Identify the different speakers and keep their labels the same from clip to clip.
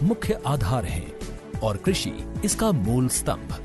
Speaker 1: मुख्य आधार है और कृषि इसका मूल स्तंभ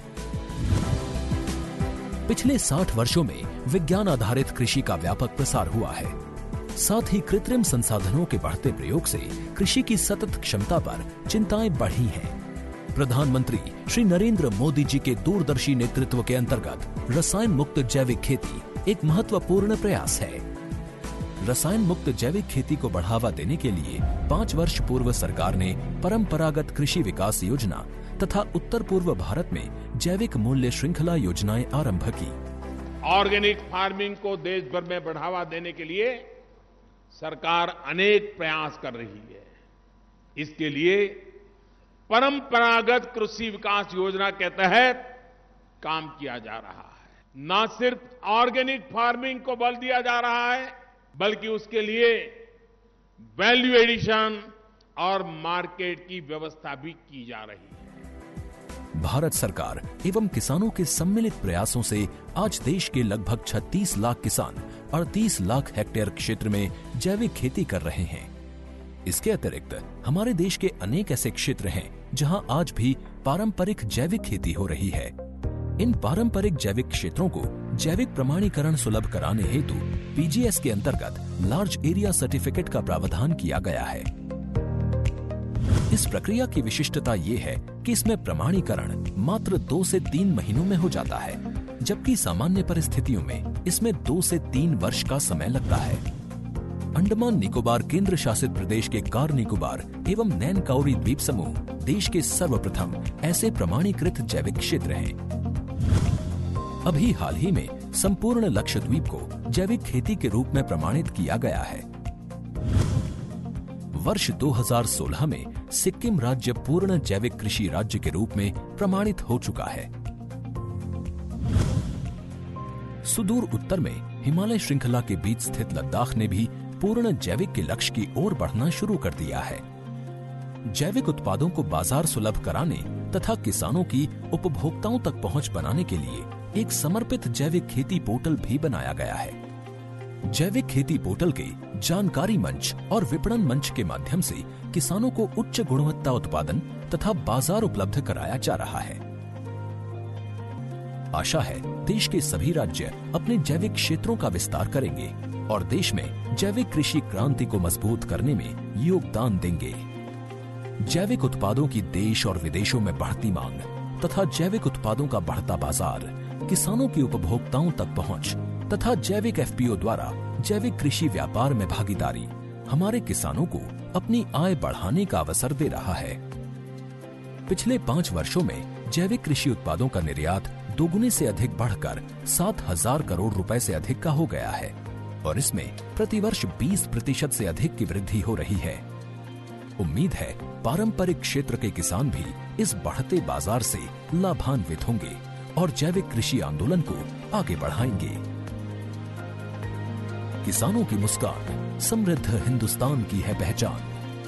Speaker 1: पिछले 60 वर्षों में विज्ञान आधारित कृषि का व्यापक प्रसार हुआ है साथ ही कृत्रिम संसाधनों के बढ़ते प्रयोग से कृषि की सतत क्षमता पर चिंताएं बढ़ी हैं प्रधानमंत्री श्री नरेंद्र मोदी जी के दूरदर्शी नेतृत्व के अंतर्गत रसायन मुक्त जैविक खेती एक महत्वपूर्ण प्रयास है रसायन मुक्त जैविक खेती को बढ़ावा देने के लिए पाँच वर्ष पूर्व सरकार ने परंपरागत कृषि विकास योजना तथा उत्तर पूर्व भारत में जैविक मूल्य श्रृंखला योजनाएं आरंभ की
Speaker 2: ऑर्गेनिक फार्मिंग को देश भर में बढ़ावा देने के लिए सरकार अनेक प्रयास कर रही है इसके लिए परंपरागत कृषि विकास योजना के तहत काम किया जा रहा है न सिर्फ ऑर्गेनिक फार्मिंग को बल दिया जा रहा है बल्कि उसके लिए वैल्यू एडिशन और मार्केट की व्यवस्था भी की जा रही है
Speaker 1: भारत सरकार एवं किसानों के सम्मिलित प्रयासों से आज देश के लगभग 36 लाख किसान 38 लाख हेक्टेयर क्षेत्र में जैविक खेती कर रहे हैं इसके अतिरिक्त हमारे देश के अनेक ऐसे क्षेत्र हैं जहां आज भी पारंपरिक जैविक खेती हो रही है इन पारंपरिक जैविक क्षेत्रों को जैविक प्रमाणीकरण सुलभ कराने हेतु पीजीएस के अंतर्गत लार्ज एरिया सर्टिफिकेट का प्रावधान किया गया है इस प्रक्रिया की विशिष्टता ये है कि इसमें प्रमाणीकरण मात्र दो से तीन महीनों में हो जाता है जबकि सामान्य परिस्थितियों में इसमें दो से तीन वर्ष का समय लगता है अंडमान निकोबार केंद्र शासित प्रदेश के कार निकोबार एवं नैन काउरी द्वीप समूह देश के सर्वप्रथम ऐसे प्रमाणीकृत जैविक क्षेत्र हैं अभी हाल ही में संपूर्ण लक्षद्वीप को जैविक खेती के रूप में प्रमाणित किया गया है वर्ष 2016 में सिक्किम राज्य पूर्ण जैविक कृषि राज्य के रूप में प्रमाणित हो चुका है सुदूर उत्तर में हिमालय श्रृंखला के बीच स्थित लद्दाख ने भी पूर्ण जैविक के लक्ष्य की ओर बढ़ना शुरू कर दिया है जैविक उत्पादों को बाजार सुलभ कराने तथा किसानों की उपभोक्ताओं तक पहुंच बनाने के लिए एक समर्पित जैविक खेती पोर्टल भी बनाया गया है जैविक खेती पोर्टल के जानकारी मंच और विपणन मंच के माध्यम से किसानों को उच्च गुणवत्ता उत्पादन तथा बाजार उपलब्ध कराया जा रहा है आशा है देश के सभी राज्य अपने जैविक क्षेत्रों का विस्तार करेंगे और देश में जैविक कृषि क्रांति को मजबूत करने में योगदान देंगे जैविक उत्पादों की देश और विदेशों में बढ़ती मांग तथा जैविक उत्पादों का बढ़ता बाजार किसानों की उपभोक्ताओं तक पहुंच तथा जैविक एफपीओ द्वारा जैविक कृषि व्यापार में भागीदारी हमारे किसानों को अपनी आय बढ़ाने का अवसर दे रहा है पिछले पाँच वर्षों में जैविक कृषि उत्पादों का निर्यात दोगुने से अधिक बढ़कर सात हजार करोड़ रुपए से अधिक का हो गया है और इसमें प्रतिवर्ष 20 प्रतिशत से अधिक की वृद्धि हो रही है उम्मीद है पारंपरिक क्षेत्र के किसान भी इस बढ़ते बाजार से लाभान्वित होंगे और जैविक कृषि आंदोलन को आगे बढ़ाएंगे किसानों की मुस्कान समृद्ध हिंदुस्तान की है पहचान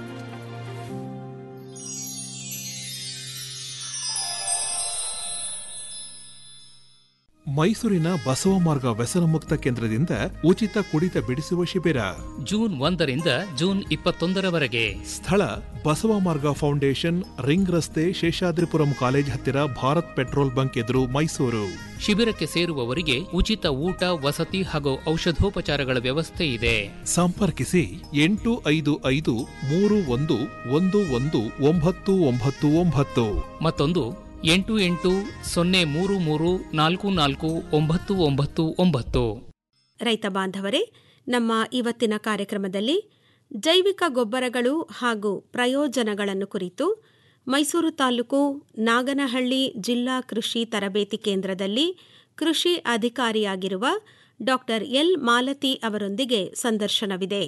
Speaker 3: ಮೈಸೂರಿನ ಬಸವ ಮಾರ್ಗ ವ್ಯಸನ ಮುಕ್ತ ಕೇಂದ್ರದಿಂದ ಉಚಿತ ಕುಡಿತ ಬಿಡಿಸುವ ಶಿಬಿರ
Speaker 4: ಜೂನ್ ಒಂದರಿಂದ ಜೂನ್ ಇಪ್ಪತ್ತೊಂದರವರೆಗೆ
Speaker 3: ಸ್ಥಳ ಬಸವ ಮಾರ್ಗ ಫೌಂಡೇಶನ್ ರಿಂಗ್ ರಸ್ತೆ ಶೇಷಾದ್ರಿಪುರಂ ಕಾಲೇಜ್ ಹತ್ತಿರ ಭಾರತ್ ಪೆಟ್ರೋಲ್ ಬಂಕ್ ಎದುರು ಮೈಸೂರು
Speaker 4: ಶಿಬಿರಕ್ಕೆ ಸೇರುವವರಿಗೆ ಉಚಿತ ಊಟ ವಸತಿ ಹಾಗೂ ಔಷಧೋಪಚಾರಗಳ ವ್ಯವಸ್ಥೆ ಇದೆ
Speaker 3: ಸಂಪರ್ಕಿಸಿ ಎಂಟು ಐದು ಐದು ಮೂರು ಒಂದು ಒಂದು ಒಂದು ಒಂಬತ್ತು ಒಂಬತ್ತು ಒಂಬತ್ತು
Speaker 4: ಮತ್ತೊಂದು ಎಂಟು ಎಂಟು ಸೊನ್ನೆ ಮೂರು ಮೂರು ನಾಲ್ಕು ನಾಲ್ಕು ಒಂಬತ್ತು ಒಂಬತ್ತು ಒಂಬತ್ತು
Speaker 5: ರೈತ ಬಾಂಧವರೇ ನಮ್ಮ ಇವತ್ತಿನ ಕಾರ್ಯಕ್ರಮದಲ್ಲಿ ಜೈವಿಕ ಗೊಬ್ಬರಗಳು ಹಾಗೂ ಪ್ರಯೋಜನಗಳನ್ನು ಕುರಿತು ಮೈಸೂರು ತಾಲೂಕು ನಾಗನಹಳ್ಳಿ ಜಿಲ್ಲಾ ಕೃಷಿ ತರಬೇತಿ ಕೇಂದ್ರದಲ್ಲಿ ಕೃಷಿ ಅಧಿಕಾರಿಯಾಗಿರುವ ಡಾಕ್ಟರ್ ಎಲ್ ಮಾಲತಿ ಅವರೊಂದಿಗೆ ಸಂದರ್ಶನವಿದೆ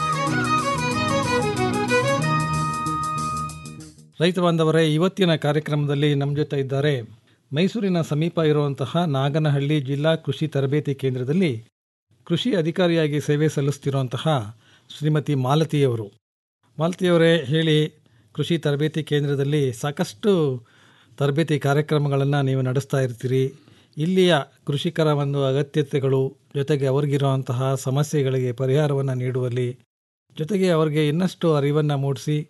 Speaker 6: ರೈತ ಬಾಂಧವರೇ ಇವತ್ತಿನ ಕಾರ್ಯಕ್ರಮದಲ್ಲಿ ನಮ್ಮ ಜೊತೆ ಇದ್ದಾರೆ ಮೈಸೂರಿನ ಸಮೀಪ ಇರುವಂತಹ ನಾಗನಹಳ್ಳಿ ಜಿಲ್ಲಾ ಕೃಷಿ ತರಬೇತಿ ಕೇಂದ್ರದಲ್ಲಿ ಕೃಷಿ ಅಧಿಕಾರಿಯಾಗಿ ಸೇವೆ ಸಲ್ಲಿಸ್ತಿರುವಂತಹ ಶ್ರೀಮತಿ ಮಾಲತಿಯವರು ಮಾಲತಿಯವರೇ ಹೇಳಿ ಕೃಷಿ ತರಬೇತಿ ಕೇಂದ್ರದಲ್ಲಿ ಸಾಕಷ್ಟು ತರಬೇತಿ ಕಾರ್ಯಕ್ರಮಗಳನ್ನು ನೀವು ನಡೆಸ್ತಾ ಇರ್ತೀರಿ ಇಲ್ಲಿಯ ಕೃಷಿಕರ ಒಂದು ಅಗತ್ಯತೆಗಳು ಜೊತೆಗೆ ಅವ್ರಿಗಿರುವಂತಹ ಸಮಸ್ಯೆಗಳಿಗೆ ಪರಿಹಾರವನ್ನು ನೀಡುವಲ್ಲಿ ಜೊತೆಗೆ ಅವರಿಗೆ ಇನ್ನಷ್ಟು ಅರಿವನ್ನು ಮೂಡಿಸಿ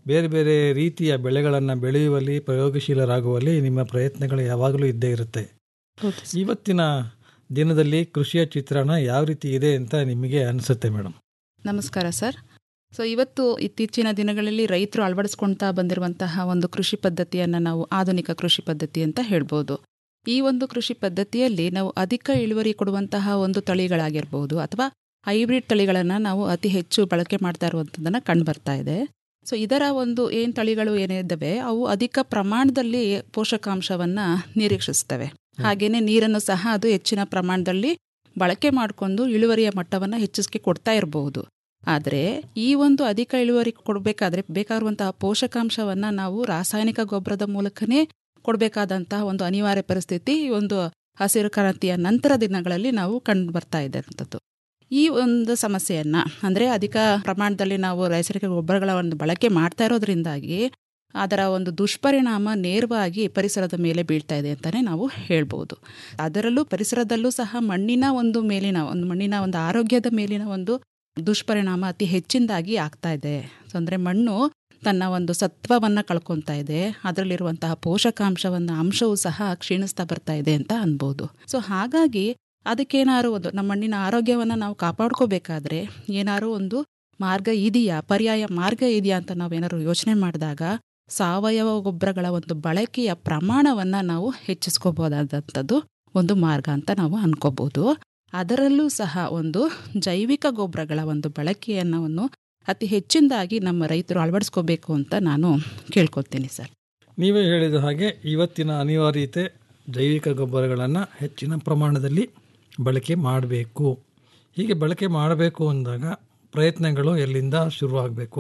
Speaker 6: ಬೇರೆ ಬೇರೆ ರೀತಿಯ ಬೆಳೆಗಳನ್ನು ಬೆಳೆಯುವಲ್ಲಿ ಪ್ರಯೋಗಶೀಲರಾಗುವಲ್ಲಿ ನಿಮ್ಮ ಪ್ರಯತ್ನಗಳು ಯಾವಾಗಲೂ ಇದ್ದೇ ಇರುತ್ತೆ
Speaker 7: ಹೌದು ಸರ್.
Speaker 6: ಇವತ್ತಿನ ದಿನದಲ್ಲಿ ಕೃಷಿಯ ಚಿತ್ರಣ ಯಾವ ರೀತಿ ಇದೆ ಅಂತ ನಿಮಗೆ ಅನಿಸುತ್ತೆ ಮೇಡಮ್
Speaker 7: ನಮಸ್ಕಾರ ಸರ್ ಸೊ ಇವತ್ತು ಇತ್ತೀಚಿನ ದಿನಗಳಲ್ಲಿ ರೈತರು ಅಳವಡಿಸ್ಕೊಳ್ತಾ ಬಂದಿರುವಂತಹ ಒಂದು ಕೃಷಿ ಪದ್ಧತಿಯನ್ನು ನಾವು ಆಧುನಿಕ ಕೃಷಿ ಪದ್ಧತಿ ಅಂತ ಹೇಳ್ಬೋದು ಈ ಒಂದು ಕೃಷಿ ಪದ್ಧತಿಯಲ್ಲಿ ನಾವು ಅಧಿಕ ಇಳುವರಿ ಕೊಡುವಂತಹ ಒಂದು ತಳಿಗಳಾಗಿರ್ಬೋದು ಅಥವಾ ಹೈಬ್ರಿಡ್ ತಳಿಗಳನ್ನು ನಾವು ಅತಿ ಹೆಚ್ಚು ಬಳಕೆ ಮಾಡ್ತಾ ಇರುವಂಥದ್ದನ್ನು ಕಂಡು ಬರ್ತಾ ಇದೆ ಸೊ ಇದರ ಒಂದು ಏನು ತಳಿಗಳು ಏನಿದ್ದಾವೆ ಅವು ಅಧಿಕ ಪ್ರಮಾಣದಲ್ಲಿ ಪೋಷಕಾಂಶವನ್ನು ನಿರೀಕ್ಷಿಸ್ತವೆ ಹಾಗೇನೆ ನೀರನ್ನು ಸಹ ಅದು ಹೆಚ್ಚಿನ ಪ್ರಮಾಣದಲ್ಲಿ ಬಳಕೆ ಮಾಡಿಕೊಂಡು ಇಳುವರಿಯ ಮಟ್ಟವನ್ನು ಹೆಚ್ಚಿಸಿ ಕೊಡ್ತಾ ಇರಬಹುದು ಆದರೆ ಈ ಒಂದು ಅಧಿಕ ಇಳುವರಿ ಕೊಡಬೇಕಾದ್ರೆ ಬೇಕಾಗಿರುವಂತಹ ಪೋಷಕಾಂಶವನ್ನು ನಾವು ರಾಸಾಯನಿಕ ಗೊಬ್ಬರದ ಮೂಲಕನೇ ಕೊಡಬೇಕಾದಂತಹ ಒಂದು ಅನಿವಾರ್ಯ ಪರಿಸ್ಥಿತಿ ಈ ಒಂದು ಹಸಿರು ಕ್ರಾಂತಿಯ ನಂತರ ದಿನಗಳಲ್ಲಿ ನಾವು ಕಂಡು ಬರ್ತಾ ಇದೆ ಅಂಥದ್ದು ಈ ಒಂದು ಸಮಸ್ಯೆಯನ್ನ ಅಂದರೆ ಅಧಿಕ ಪ್ರಮಾಣದಲ್ಲಿ ನಾವು ರಾಸಾಯನಿಕ ಗೊಬ್ಬರಗಳ ಒಂದು ಬಳಕೆ ಮಾಡ್ತಾ ಇರೋದ್ರಿಂದಾಗಿ ಅದರ ಒಂದು ದುಷ್ಪರಿಣಾಮ ನೇರವಾಗಿ ಪರಿಸರದ ಮೇಲೆ ಬೀಳ್ತಾ ಇದೆ ಅಂತಲೇ ನಾವು ಹೇಳ್ಬೋದು ಅದರಲ್ಲೂ ಪರಿಸರದಲ್ಲೂ ಸಹ ಮಣ್ಣಿನ ಒಂದು ಮೇಲಿನ ಒಂದು ಮಣ್ಣಿನ ಒಂದು ಆರೋಗ್ಯದ ಮೇಲಿನ ಒಂದು ದುಷ್ಪರಿಣಾಮ ಅತಿ ಹೆಚ್ಚಿನದಾಗಿ ಆಗ್ತಾ ಇದೆ ಸೊ ಅಂದರೆ ಮಣ್ಣು ತನ್ನ ಒಂದು ಸತ್ವವನ್ನು ಕಳ್ಕೊತಾ ಇದೆ ಅದರಲ್ಲಿರುವಂತಹ ಪೋಷಕಾಂಶವನ್ನು ಅಂಶವೂ ಸಹ ಕ್ಷೀಣಿಸ್ತಾ ಬರ್ತಾ ಇದೆ ಅಂತ ಅನ್ಬೋದು ಸೊ ಹಾಗಾಗಿ ಅದಕ್ಕೇನಾದ್ರು ಒಂದು ನಮ್ಮ ಮಣ್ಣಿನ ಆರೋಗ್ಯವನ್ನು ನಾವು ಕಾಪಾಡ್ಕೋಬೇಕಾದ್ರೆ ಏನಾದ್ರು ಒಂದು ಮಾರ್ಗ ಇದೆಯಾ ಪರ್ಯಾಯ ಮಾರ್ಗ ಇದೆಯಾ ಅಂತ ನಾವೇನಾದ್ರು ಯೋಚನೆ ಮಾಡಿದಾಗ ಸಾವಯವ ಗೊಬ್ಬರಗಳ ಒಂದು ಬಳಕೆಯ ಪ್ರಮಾಣವನ್ನು ನಾವು ಹೆಚ್ಚಿಸ್ಕೋಬೋದಾದಂಥದ್ದು ಒಂದು ಮಾರ್ಗ ಅಂತ ನಾವು ಅನ್ಕೋಬಹುದು ಅದರಲ್ಲೂ ಸಹ ಒಂದು ಜೈವಿಕ ಗೊಬ್ಬರಗಳ ಒಂದು ಬಳಕೆಯನ್ನು ಅತಿ ಹೆಚ್ಚಿನದಾಗಿ ನಮ್ಮ ರೈತರು ಅಳವಡಿಸ್ಕೋಬೇಕು ಅಂತ ನಾನು ಕೇಳ್ಕೊತೀನಿ ಸರ್
Speaker 6: ನೀವೇ ಹೇಳಿದ ಹಾಗೆ ಇವತ್ತಿನ ಅನಿವಾರ್ಯತೆ ಜೈವಿಕ ಗೊಬ್ಬರಗಳನ್ನು ಹೆಚ್ಚಿನ ಪ್ರಮಾಣದಲ್ಲಿ ಬಳಕೆ ಮಾಡಬೇಕು ಹೀಗೆ ಬಳಕೆ ಮಾಡಬೇಕು ಅಂದಾಗ ಪ್ರಯತ್ನಗಳು ಎಲ್ಲಿಂದ ಶುರುವಾಗಬೇಕು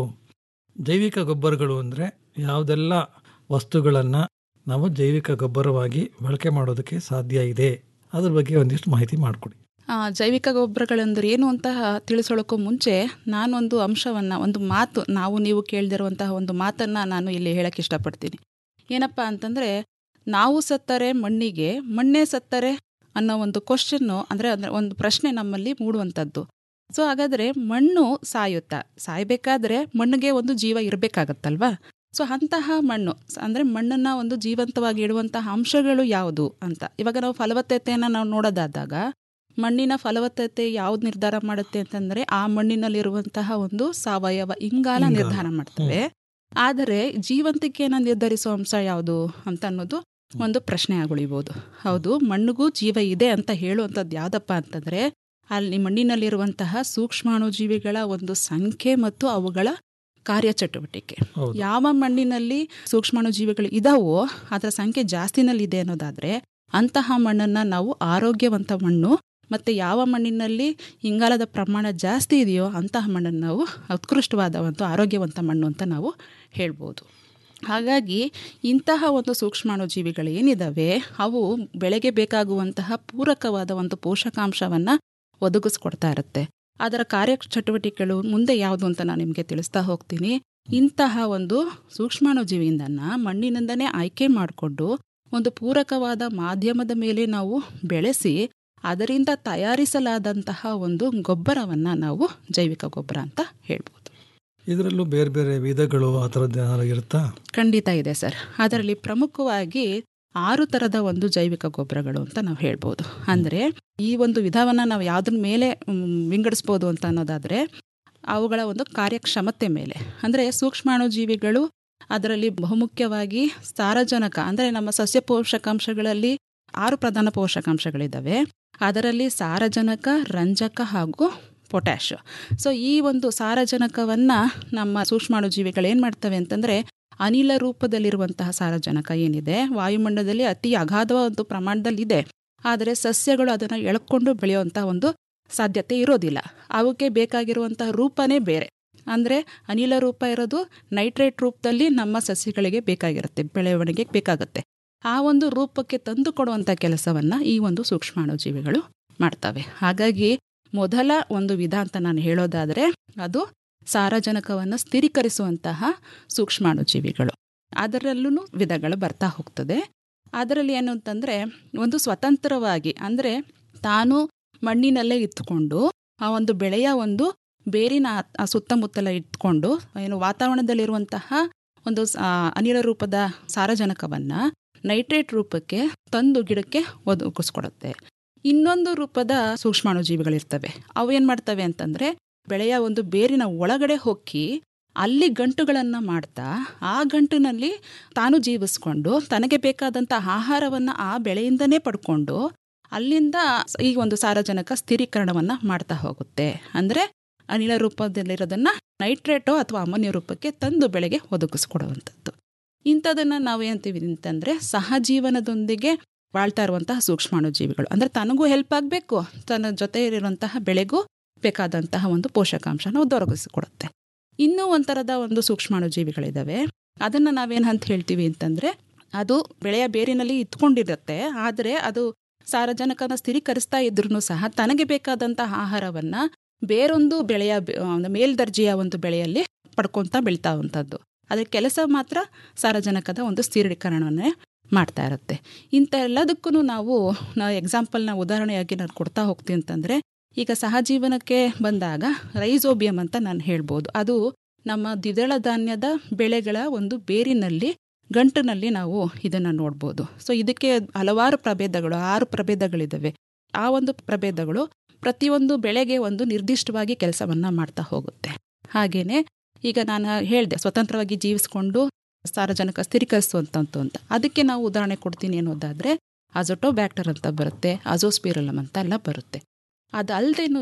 Speaker 6: ಜೈವಿಕ ಗೊಬ್ಬರಗಳು ಅಂದರೆ ಯಾವುದೆಲ್ಲ ವಸ್ತುಗಳನ್ನು ನಾವು ಜೈವಿಕ ಗೊಬ್ಬರವಾಗಿ ಬಳಕೆ ಮಾಡೋದಕ್ಕೆ ಸಾಧ್ಯ ಇದೆ ಅದ್ರ ಬಗ್ಗೆ ಒಂದಿಷ್ಟು ಮಾಹಿತಿ ಮಾಡಿಕೊಡಿ
Speaker 7: ಆ, ಜೈವಿಕ ಗೊಬ್ಬರಗಳೆಂದ್ರೆ ಏನು ಅಂತ ತಿಳಿಸೋಳಕ್ಕೂ ಮುಂಚೆ ನಾನೊಂದು ಅಂಶವನ್ನು ಒಂದು ಮಾತು ನಾವು ನೀವು ಕೇಳ್ದಿರುವಂತಹ ಒಂದು ಮಾತನ್ನು ನಾನು ಇಲ್ಲಿ ಹೇಳಕ್ಕೆ ಇಷ್ಟಪಡ್ತೀನಿ ಏನಪ್ಪ ಅಂತಂದರೆ ನಾವು ಸತ್ತರೆ ಮಣ್ಣಿಗೆ ಮಣ್ಣೇ ಸತ್ತರೆ ಅನ್ನೋ ಒಂದು ಕ್ವಶನ್ನು ಅಂದರೆ ಅಂದರೆ ಒಂದು ಪ್ರಶ್ನೆ ನಮ್ಮಲ್ಲಿ ಮೂಡುವಂಥದ್ದು ಸೊ ಹಾಗಾದರೆ ಮಣ್ಣು ಸಾಯುತ್ತಾ ಸಾಯಬೇಕಾದ್ರೆ ಮಣ್ಣಿಗೆ ಒಂದು ಜೀವ ಇರಬೇಕಾಗತ್ತಲ್ವಾ ಸೊ ಅಂತಹ ಮಣ್ಣು ಸ- ಅಂದ್ರೆ ಮಣ್ಣನ್ನ ಒಂದು ಜೀವಂತವಾಗಿ ಇಡುವಂತಹ ಅಂಶಗಳು ಯಾವುದು ಅಂತ ಇವಾಗ ನಾವು ಫಲವತ್ತತೆಯನ್ನು ನಾವು ನೋಡೋದಾದಾಗ ಮಣ್ಣಿನ ಫಲವತ್ತತೆ ಯಾವ್ದು ನಿರ್ಧಾರ ಮಾಡುತ್ತೆ ಅಂತಂದ್ರೆ ಆ ಮಣ್ಣಿನಲ್ಲಿರುವಂತಹ ಒಂದು ಸಾವಯವ ಇಂಗಾಲ
Speaker 6: ಇಂಗಾಲ.
Speaker 7: ನಿರ್ಧಾರ ಮಾಡ್ತವೆ ಆದರೆ ಜೀವಂತಿಕೆಯನ್ನು ನಿರ್ಧರಿಸುವ ಅಂಶ ಯಾವುದು ಅಂತ ಅನ್ನೋದು ಒಂದು ಪ್ರಶ್ನೆ ಆಗುಳಿಬೋದು ಹೌದು ಮಣ್ಣಿಗೂ ಜೀವ ಇದೆ ಅಂತ ಹೇಳುವಂಥದ್ದು ಯಾವ್ದಪ್ಪ ಅಂತಂದ್ರೆ ಅಲ್ಲಿ ಮಣ್ಣಿನಲ್ಲಿರುವಂತಹ ಸೂಕ್ಷ್ಮಾಣು ಜೀವಿಗಳ ಒಂದು ಸಂಖ್ಯೆ ಮತ್ತು ಅವುಗಳ ಕಾರ್ಯಚಟುವಟಿಕೆ
Speaker 6: ಹೌದು
Speaker 7: ಯಾವ ಮಣ್ಣಿನಲ್ಲಿ ಸೂಕ್ಷ್ಮಾಣು ಜೀವಿಗಳು ಇದಾವೋ ಅದರ ಸಂಖ್ಯೆ ಜಾಸ್ತಿನಲ್ಲಿ ಇದೆ ಅನ್ನೋದಾದ್ರೆ ಅಂತಹ ಮಣ್ಣನ್ನ ನಾವು ಆರೋಗ್ಯವಂತ ಮಣ್ಣು ಮತ್ತೆ ಯಾವ ಮಣ್ಣಿನಲ್ಲಿ ಇಂಗಾಲದ ಪ್ರಮಾಣ ಜಾಸ್ತಿ ಇದೆಯೋ ಅಂತಹ ಮಣ್ಣನ್ನು ನಾವು ಉತ್ಕೃಷ್ಟವಾದ ಒಂದು ಆರೋಗ್ಯವಂತ ಮಣ್ಣು ಅಂತ ನಾವು ಹೇಳ್ಬೋದು ಹಾಗಾಗಿ ಇಂತಹ ಒಂದು ಸೂಕ್ಷ್ಮಾಣು ಜೀವಿಗಳು ಏನಿದಾವೆ ಅವು ಬೆಳೆಗೆ ಬೇಕಾಗುವಂತಹ ಪೂರಕವಾದ ಒಂದು ಪೋಷಕಾಂಶವನ್ನು ಒದಗಿಸ್ಕೊಡ್ತಾ ಇರುತ್ತೆ ಅದರ ಕಾರ್ಯಚಟುವಟಿಕೆಗಳು ಮುಂದೆ ಯಾವುದು ಅಂತ ನಾನು ನಿಮಗೆ ತಿಳಿಸ್ತಾ ಹೋಗ್ತೀನಿ ಇಂತಹ ಒಂದು ಸೂಕ್ಷ್ಮಾಣು ಜೀವಿಯಿಂದನ್ನ ಮಣ್ಣಿನಿಂದನೇ ಆಯ್ಕೆ ಮಾಡಿಕೊಂಡು ಒಂದು ಪೂರಕವಾದ ಮಾಧ್ಯಮದ ಮೇಲೆ ನಾವು ಬೆಳೆಸಿ ಅದರಿಂದ ತಯಾರಿಸಲಾದಂತಹ ಒಂದು ಗೊಬ್ಬರವನ್ನು ನಾವು ಜೈವಿಕ ಗೊಬ್ಬರ ಅಂತ ಹೇಳ್ಬೋದು
Speaker 6: ಇದರಲ್ಲೂ ಬೇರೆ ಬೇರೆ ವಿಧಗಳು ಆ ಥರದ್ದು ಏನಾದ್ರು ಇರುತ್ತಾ
Speaker 7: ಖಂಡಿತ ಇದೆ ಸರ್ ಅದರಲ್ಲಿ ಪ್ರಮುಖವಾಗಿ ಆರು ಥರದ ಒಂದು ಜೈವಿಕ ಗೊಬ್ಬರಗಳು ಅಂತ ನಾವು ಹೇಳ್ಬೋದು ಅಂದರೆ ಈ ಒಂದು ವಿಧವನ್ನು ನಾವು ಯಾವುದ್ರ ಮೇಲೆ ಮ್, ವಿಂಗಡಿಸ್ಬೋದು ಅಂತ ಅನ್ನೋದಾದರೆ ಅವುಗಳ ಒಂದು ಕಾರ್ಯಕ್ಷಮತೆ ಮೇಲೆ ಅಂದರೆ ಸೂಕ್ಷ್ಮಾಣು ಜೀವಿಗಳು ಅದರಲ್ಲಿ ಬಹುಮುಖ್ಯವಾಗಿ ಸಾರಜನಕ ಅಂದರೆ ನಮ್ಮ ಸಸ್ಯ ಪೋಷಕಾಂಶಗಳಲ್ಲಿ ಆರು ಪ್ರಧಾನ ಪೋಷಕಾಂಶಗಳಿದ್ದಾವೆ ಅದರಲ್ಲಿ ಸಾರಜನಕ ರಂಜಕ ಹಾಗೂ ಪೊಟ್ಯಾಶ್ ಸೊ ಈ ಒಂದು ಸಾರಜನಕವನ್ನು ನಮ್ಮ ಸೂಕ್ಷ್ಮಾಣು ಜೀವಿಗಳು ಏನು ಮಾಡ್ತವೆ ಅಂತಂದರೆ ಅನಿಲ ರೂಪದಲ್ಲಿರುವಂತಹ ಸಾರಜನಕ ಏನಿದೆ ವಾಯುಮಂಡಲದಲ್ಲಿ ಅತಿ ಅಗಾಧವಾದ ಒಂದು ಪ್ರಮಾಣದಲ್ಲಿ ಇದೆ ಆದರೆ ಸಸ್ಯಗಳು ಅದನ್ನು ಎಳ್ಕೊಂಡು ಬೆಳೆಯುವಂತಹ ಒಂದು ಸಾಧ್ಯತೆ ಇರೋದಿಲ್ಲ ಅವಕ್ಕೆ ಬೇಕಾಗಿರುವಂತಹ ರೂಪನೇ ಬೇರೆ ಅಂದರೆ ಅನಿಲ ರೂಪ ಇರೋದು ನೈಟ್ರೇಟ್ ರೂಪದಲ್ಲಿ ನಮ್ಮ ಸಸ್ಯಗಳಿಗೆ ಬೇಕಾಗಿರುತ್ತೆ ಬೆಳವಣಿಗೆಗೆ ಬೇಕಾಗುತ್ತೆ ಆ ಒಂದು ರೂಪಕ್ಕೆ ತಂದು ಕೊಡುವಂಥ ಕೆಲಸವನ್ನು ಈ ಒಂದು ಸೂಕ್ಷ್ಮಾಣು ಜೀವಿಗಳು ಮಾಡ್ತವೆ ಹಾಗಾಗಿ ಮೊದಲ ಒಂದು ವಿಧ ಅಂತ ನಾನು ಹೇಳೋದಾದರೆ ಅದು ಸಾರಜನಕವನ್ನು ಸ್ಥಿರೀಕರಿಸುವಂತಹ ಸೂಕ್ಷ್ಮಾಣು ಜೀವಿಗಳು ಅದರಲ್ಲೂ ವಿಧಗಳು ಬರ್ತಾ ಹೋಗ್ತದೆ ಅದರಲ್ಲಿ ಏನು ಅಂತಂದರೆ ಒಂದು ಸ್ವತಂತ್ರವಾಗಿ ಅಂದರೆ ತಾನು ಮಣ್ಣಿನಲ್ಲೇ ಇದ್ದುಕೊಂಡು ಆ ಒಂದು ಬೆಳೆಯ ಒಂದು ಬೇರಿನ ಆ- ಆ ಸುತ್ತಮುತ್ತಲ ಇಟ್ಕೊಂಡು ಏನು ವಾತಾವರಣದಲ್ಲಿರುವಂತಹ ಒಂದು ಆ, ಅನಿಲ ರೂಪದ ಸಾರಜನಕವನ್ನು ನೈಟ್ರೇಟ್ ರೂಪಕ್ಕೆ ತಂದು ಗಿಡಕ್ಕೆ ಒದಗಿಸ್ಕೊಡುತ್ತೆ ಇನ್ನೊಂದು ರೂಪದ ಸೂಕ್ಷ್ಮಾಣುಜೀವಿಗಳಿರ್ತವೆ ಅವು ಏನು ಮಾಡ್ತವೆ ಅಂತಂದರೆ ಬೆಳೆಯ ಒಂದು ಬೇರಿನ ಒಳಗಡೆ ಹೊಕ್ಕಿ ಅಲ್ಲಿ ಗಂಟುಗಳನ್ನು ಮಾಡ್ತಾ ಆ ಗಂಟಿನಲ್ಲಿ ತಾನು ಜೀವಿಸ್ಕೊಂಡು ತನಗೆ ಬೇಕಾದಂಥ ಆಹಾರವನ್ನು ಆ ಬೆಳೆಯಿಂದನೇ ಪಡ್ಕೊಂಡು ಅಲ್ಲಿಂದ ಈ ಒಂದು ಸಾರಜನಕ ಸ್ಥಿರೀಕರಣವನ್ನು ಮಾಡ್ತಾ ಹೋಗುತ್ತೆ ಅಂದರೆ ಅನಿಲ ರೂಪದಲ್ಲಿರೋದನ್ನು ನೈಟ್ರೇಟೋ ಅಥವಾ ಅಮೋನಿಯ ರೂಪಕ್ಕೆ ತಂದು ಬೆಳೆಗೆ ಒದಗಿಸ್ಕೊಡುವಂಥದ್ದು ಇಂಥದನ್ನು ನಾವು ಏನಂತೀವಿ ಅಂತಂದರೆ ಸಹಜೀವನದೊಂದಿಗೆ ಬಾಳ್ತಾ ಇರುವಂತಹ ಸೂಕ್ಷ್ಮಾಣುಜೀವಿಗಳು ಅಂದರೆ ತನಗೂ ಹೆಲ್ಪ್ ಆಗಬೇಕು ತನ್ನ ಜೊತೆ ಇರುವಂತಹ ಬೆಳೆಗೂ ಬೇಕಾದಂತಹ ಒಂದು ಪೋಷಕಾಂಶನ ಒದಗಿಸಿಕೊಡುತ್ತೆ ಇನ್ನೂ ಒಂಥರದ ಒಂದು ಸೂಕ್ಷ್ಮಾಣುಜೀವಿಗಳಿದ್ದಾವೆ ಅದನ್ನು ನಾವೇನು ಅಂತ ಹೇಳ್ತೀವಿ ಅಂತಂದರೆ ಅದು ಬೆಳೆಯ ಬೇರಿನಲ್ಲಿ ಇತ್ಕೊಂಡಿರುತ್ತೆ ಆದರೆ ಅದು ಸಾರಜನಕನ ಸ್ಥಿರೀಕರಿಸ್ತಾ ಇದ್ರೂ ಸಹ ತನಗೆ ಬೇಕಾದಂತಹ ಆಹಾರವನ್ನು ಬೇರೊಂದು ಬೆಳೆಯ ಬೆ- ಆ, ಒಂದು ಮೇಲ್ದರ್ಜೆಯ ಒಂದು ಬೆಳೆಯಲ್ಲಿ ಪಡ್ಕೊತಾ ಬೆಳಿತಾವಂಥದ್ದು ಅದರ ಕೆಲಸ ಮಾತ್ರ ಸಾರಜನಕದ ಒಂದು ಸ್ಥಿರೀಕರಣವನ್ನೇ ಮಾಡ್ತಾ ಇರುತ್ತೆ ಇಂಥ ಎಲ್ಲದಕ್ಕೂ ನಾವು ನಾವು ಎಕ್ಸಾಂಪಲ್ನ ಉದಾಹರಣೆಯಾಗಿ ನಾನು ಕೊಡ್ತಾ ಹೋಗ್ತೀನಿ ಅಂತಂದರೆ ಈಗ ಸಹಜೀವನಕ್ಕೆ ಬಂದಾಗ ರೈಸೋಬಿಯಂ ಅಂತ ನಾನು ಹೇಳ್ಬೋದು ಅದು ನಮ್ಮ ದ್ವಿದಳ ಧಾನ್ಯದ ಬೆಳೆಗಳ ಒಂದು ಬೇರಿನಲ್ಲಿ ಗಂಟಿನಲ್ಲಿ ನಾವು ಇದನ್ನು ನೋಡ್ಬೋದು ಸೊ ಇದಕ್ಕೆ ಹಲವಾರು ಪ್ರಭೇದಗಳು ಆರು ಪ್ರಭೇದಗಳಿದ್ದಾವೆ ಆ ಒಂದು ಪ್ರಭೇದಗಳು ಪ್ರತಿಯೊಂದು ಬೆಳೆಗೆ ಒಂದು ನಿರ್ದಿಷ್ಟವಾಗಿ ಕೆಲಸವನ್ನು ಮಾಡ್ತಾ ಹೋಗುತ್ತೆ ಹಾಗೆಯೇ ಈಗ ನಾನು ಹೇಳಿದೆ ಸ್ವತಂತ್ರವಾಗಿ ಜೀವಿಸ್ಕೊಂಡು ಸಾರಜನಕ ಸ್ಥಿರೀಕರಿಸುವಂಥದ್ದು ಅಂತ ಅದಕ್ಕೆ ನಾವು ಉದಾಹರಣೆ ಕೊಡ್ತೀನಿ ಅನ್ನೋದಾದರೆ ಅಜೊಟೋಬ್ಯಾಕ್ಟರ್ ಅಂತ ಬರುತ್ತೆ ಅಜೋಸ್ಪಿರಲಮ್ ಅಂತ ಎಲ್ಲ ಬರುತ್ತೆ ಅದಲ್ಲದೇನೂ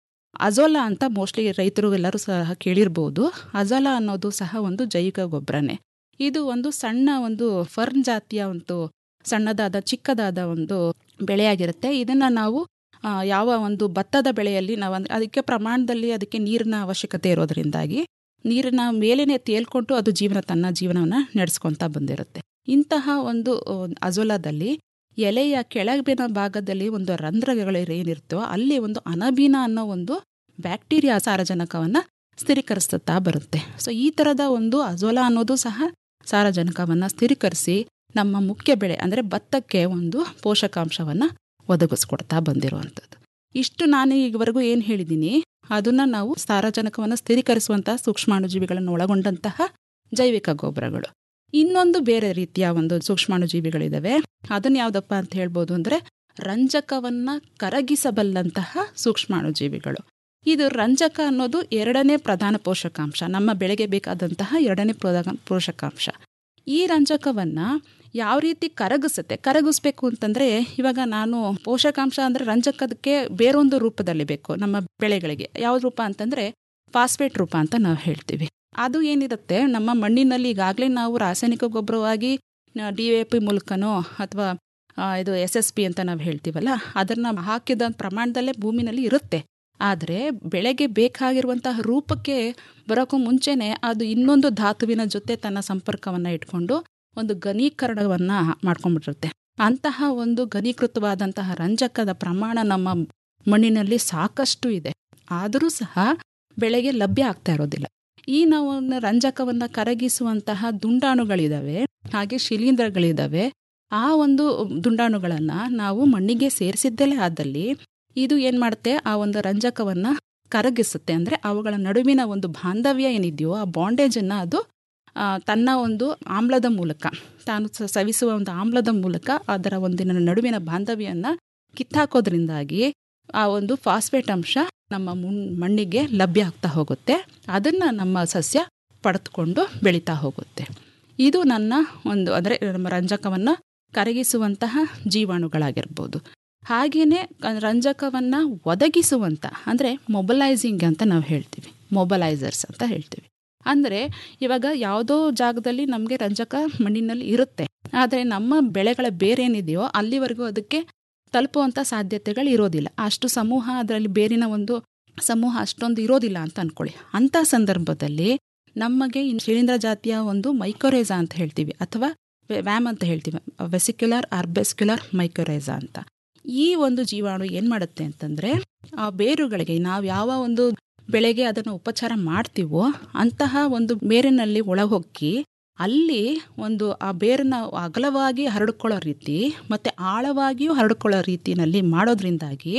Speaker 7: ಅಜೋಲಾ ಅಂತ ಮೋಸ್ಟ್ಲಿ ರೈತರು ಎಲ್ಲರೂ ಸಹ ಕೇಳಿರ್ಬೋದು ಅಜೋಲಾ ಅನ್ನೋದು ಸಹ ಒಂದು ಜೈವಿಕ ಗೊಬ್ಬರನೇ ಇದು ಒಂದು ಸಣ್ಣ ಒಂದು ಫರ್ನ್ ಜಾತಿಯ ಒಂದು ಸಣ್ಣದಾದ ಚಿಕ್ಕದಾದ ಒಂದು ಬೆಳೆಯಾಗಿರುತ್ತೆ ಇದನ್ನು ನಾವು ಆ, ಯಾವ ಒಂದು ಭತ್ತದ ಬೆಳೆಯಲ್ಲಿ ನಾವು ಅಂದ್ರೆ ಅದಕ್ಕೆ ಪ್ರಮಾಣದಲ್ಲಿ ಅದಕ್ಕೆ ನೀರಿನ ಅವಶ್ಯಕತೆ ಇರೋದ್ರಿಂದಾಗಿ ನೀರಿನ ಮೇಲೇನೆ ತೇಲ್ಕೊಂಡು ಅದು ಜೀವನ ತನ್ನ ಜೀವನವನ್ನು ನಡೆಸ್ಕೊತಾ ಬಂದಿರುತ್ತೆ ಇಂತಹ ಒಂದು ಆ, ಅಜೋಲಾದಲ್ಲಿ ಎಲೆಯ ಕೆಳಗಿನ ಭಾಗದಲ್ಲಿ ಒಂದು ರಂಧ್ರಗಳು ಏನಿರ್ತೋ ಅಲ್ಲಿ ಒಂದು ಅನಬೀನ ಅನ್ನೋ ಒಂದು ಬ್ಯಾಕ್ಟೀರಿಯಾ ಸಾರಜನಕವನ್ನು ಸ್ಥಿರೀಕರಿಸುತ್ತಾ ಬರುತ್ತೆ ಸೊ ಈ ಥರದ ಒಂದು ಅಜೋಲಾ ಅನ್ನೋದು ಸಹ ಸಾರಜನಕವನ್ನು ಸ್ಥಿರೀಕರಿಸಿ ನಮ್ಮ ಮುಖ್ಯ ಬೆಳೆ ಅಂದರೆ ಭತ್ತಕ್ಕೆ ಒಂದು ಪೋಷಕಾಂಶವನ್ನು ಒದಗಿಸ್ಕೊಡ್ತಾ ಬಂದಿರುವಂಥದ್ದು ಇಷ್ಟು ನಾನು ಈವರೆಗೂ ಏನು ಹೇಳಿದ್ದೀನಿ ಅದನ್ನು ನಾವು ಸಾರಜನಕವನ್ನು ಸ್ಥಿರೀಕರಿಸುವಂತಹ ಸೂಕ್ಷ್ಮಾಣುಜೀವಿಗಳನ್ನು ಒಳಗೊಂಡಂತಹ ಜೈವಿಕ ಗೊಬ್ಬರಗಳು ಇನ್ನೊಂದು ಬೇರೆ ರೀತಿಯ ಒಂದು ಸೂಕ್ಷ್ಮಾಣುಜೀವಿಗಳಿದ್ದಾವೆ ಅದನ್ನ ಯಾವುದಪ್ಪ ಅಂತ ಹೇಳ್ಬೋದು ಅಂದರೆ ರಂಜಕವನ್ನು ಕರಗಿಸಬಲ್ಲಂತಹ ಸೂಕ್ಷ್ಮಾಣುಜೀವಿಗಳು ಇದು ರಂಜಕ ಅನ್ನೋದು ಎರಡನೇ ಪ್ರಧಾನ ಪೋಷಕಾಂಶ ನಮ್ಮ ಬೆಳೆಗೆ ಬೇಕಾದಂತಹ ಎರಡನೇ ಪ್ರಧಾನ ಪೋಷಕಾಂಶ ಈ ರಂಜಕವನ್ನು ಯಾವ ರೀತಿ ಕರಗಿಸುತ್ತೆ ಕರಗಿಸ್ಬೇಕು ಅಂತಂದರೆ ಇವಾಗ ನಾನು ಪೋಷಕಾಂಶ ಅಂದರೆ ರಂಜಕದಕ್ಕೆ ಬೇರೊಂದು ರೂಪದಲ್ಲಿ ಬೇಕು ನಮ್ಮ ಬೆಳೆಗಳಿಗೆ ಯಾವ ರೂಪ ಅಂತಂದರೆ ಫಾಸ್ಫೇಟ್ ರೂಪ ಅಂತ ನಾವು ಹೇಳ್ತೀವಿ ಅದು ಏನಿರುತ್ತೆ ನಮ್ಮ ಮಣ್ಣಿನಲ್ಲಿ ಈಗಾಗಲೇ ನಾವು ರಾಸಾಯನಿಕ ಗೊಬ್ಬರವಾಗಿ ಡಿ ಎ ಪಿ ಮೂಲಕನೋ ಅಥವಾ ಇದು ಎಸ್ ಎಸ್ ಪಿ ಅಂತ ನಾವು ಹೇಳ್ತೀವಲ್ಲ ಅದನ್ನು ಹಾಕಿದ ಪ್ರಮಾಣದಲ್ಲೇ ಭೂಮಿನಲ್ಲಿ ಇರುತ್ತೆ ಆದರೆ ಬೆಳೆಗೆ ಬೇಕಾಗಿರುವಂತಹ ರೂಪಕ್ಕೆ ಬರೋಕ್ಕೂ ಮುಂಚೆನೇ ಅದು ಇನ್ನೊಂದು ಧಾತುವಿನ ಜೊತೆ ತನ್ನ ಸಂಪರ್ಕವನ್ನು ಇಟ್ಕೊಂಡು ಒಂದು ಘನೀಕರಣವನ್ನು ಮಾಡ್ಕೊಂಡ್ಬಿಟ್ಟಿರುತ್ತೆ ಅಂತಹ ಒಂದು ಘನೀಕೃತವಾದಂತಹ ರಂಜಕದ ಪ್ರಮಾಣ ನಮ್ಮ ಮಣ್ಣಿನಲ್ಲಿ ಸಾಕಷ್ಟು ಇದೆ ಆದರೂ ಸಹ ಬೆಳೆಗೆ ಲಭ್ಯ ಆಗ್ತಾ ಇರೋದಿಲ್ಲ ಈ ನಾವು ರಂಜಕವನ್ನು ಕರಗಿಸುವಂತಹ ದುಂಡಾಣುಗಳಿದ್ದಾವೆ ಹಾಗೆ ಶಿಲೀಂಧ್ರಗಳಿದ್ದಾವೆ ಆ ಒಂದು ದುಂಡಾಣುಗಳನ್ನು ನಾವು ಮಣ್ಣಿಗೆ ಸೇರಿಸಿದ್ದಲೇ ಆದಲ್ಲಿ ಇದು ಏನು ಮಾಡುತ್ತೆ ಆ ಒಂದು ರಂಜಕವನ್ನು ಕರಗಿಸುತ್ತೆ ಅಂದರೆ ಅವುಗಳ ನಡುವಿನ ಒಂದು ಬಾಂಧವ್ಯ ಏನಿದೆಯೋ ಆ ಬಾಂಡೇಜನ್ನು ಅದು ಆ, ತನ್ನ ಒಂದು ಆಮ್ಲದ ಮೂಲಕ ತಾನು ಸ- ಸವಿಸುವ ಒಂದು ಆಮ್ಲದ ಮೂಲಕ ಅದರ ಒಂದಿನ ನಡುವಿನ ಬಾಂಧವ್ಯವನ್ನು ಕಿತ್ತಾಕೋದ್ರಿಂದಾಗಿ ಆ ಒಂದು ಫಾಸ್ಫೇಟ್ ಅಂಶ ನಮ್ಮ ಮುನ್ ಮಣ್ಣಿಗೆ ಲಭ್ಯ ಆಗ್ತಾ ಹೋಗುತ್ತೆ ಅದನ್ನು ನಮ್ಮ ಸಸ್ಯ ಪಡೆದುಕೊಂಡು ಬೆಳೀತಾ ಹೋಗುತ್ತೆ ಇದು ನನ್ನ ಒಂದು ಅಂದರೆ ನಮ್ಮ ರಂಜಕವನ್ನು ಕರಗಿಸುವಂತಹ ಜೀವಾಣುಗಳಾಗಿರ್ಬೋದು ಹಾಗೆಯೇ ರಂಜಕವನ್ನು ಒದಗಿಸುವಂಥ ಅಂದರೆ ಮೊಬಲೈಸಿಂಗ್ ಅಂತ ನಾವು ಹೇಳ್ತೀವಿ ಮೊಬಲೈಸರ್ಸ್ ಅಂತ ಹೇಳ್ತೀವಿ ಅಂದರೆ ಇವಾಗ ಯಾವುದೋ ಜಾಗದಲ್ಲಿ ನಮಗೆ ರಂಜಕ ಮಣ್ಣಿನಲ್ಲಿ ಇರುತ್ತೆ ಆದರೆ ನಮ್ಮ ಬೆಳೆಗಳ ಬೇರೇನಿದೆಯೋ ಅಲ್ಲಿವರೆಗೂ ಅದಕ್ಕೆ ತಲುಪುವಂಥ ಸಾಧ್ಯತೆಗಳು ಇರೋದಿಲ್ಲ ಅಷ್ಟು ಸಮೂಹ ಅದರಲ್ಲಿ ಬೇರಿನ ಒಂದು ಸಮೂಹ ಅಷ್ಟೊಂದು ಇರೋದಿಲ್ಲ ಅಂತ ಅಂದ್ಕೊಳ್ಳಿ ಅಂಥ ಸಂದರ್ಭದಲ್ಲಿ ನಮಗೆ ಇನ್ನು ಶಿಲೀಂಧ್ರ ಜಾತಿಯ ಒಂದು ಮೈಕೋರೇಜಾ ಅಂತ ಹೇಳ್ತೀವಿ ಅಥವಾ ವ್ಯಾಮ್ ಅಂತ ಹೇಳ್ತೀವಿ ವೆಸಿಕ್ಯುಲರ್ ಆರ್ಬೆಸ್ಕ್ಯುಲರ್ ಮೈಕೋರೇಜಾ ಅಂತ ಈ ಒಂದು ಜೀವಾಣು ಏನು ಮಾಡುತ್ತೆ ಅಂತಂದರೆ ಆ ಬೇರುಗಳಿಗೆ ನಾವು ಯಾವ ಒಂದು ಬೆಳೆಗೆ ಅದನ್ನು ಉಪಚಾರ ಮಾಡ್ತೀವೋ ಅಂತಹ ಒಂದು ಬೇರಿನಲ್ಲಿ ಒಳಹೊಕ್ಕಿ ಅಲ್ಲಿ ಒಂದು ಆ ಬೇರನ್ನ ಅಗಲವಾಗಿ ಹರಡ್ಕೊಳ್ಳೋ ರೀತಿ ಮತ್ತು ಆಳವಾಗಿಯೂ ಹರಡ್ಕೊಳ್ಳೋ ರೀತಿಯಲ್ಲಿ ಮಾಡೋದ್ರಿಂದಾಗಿ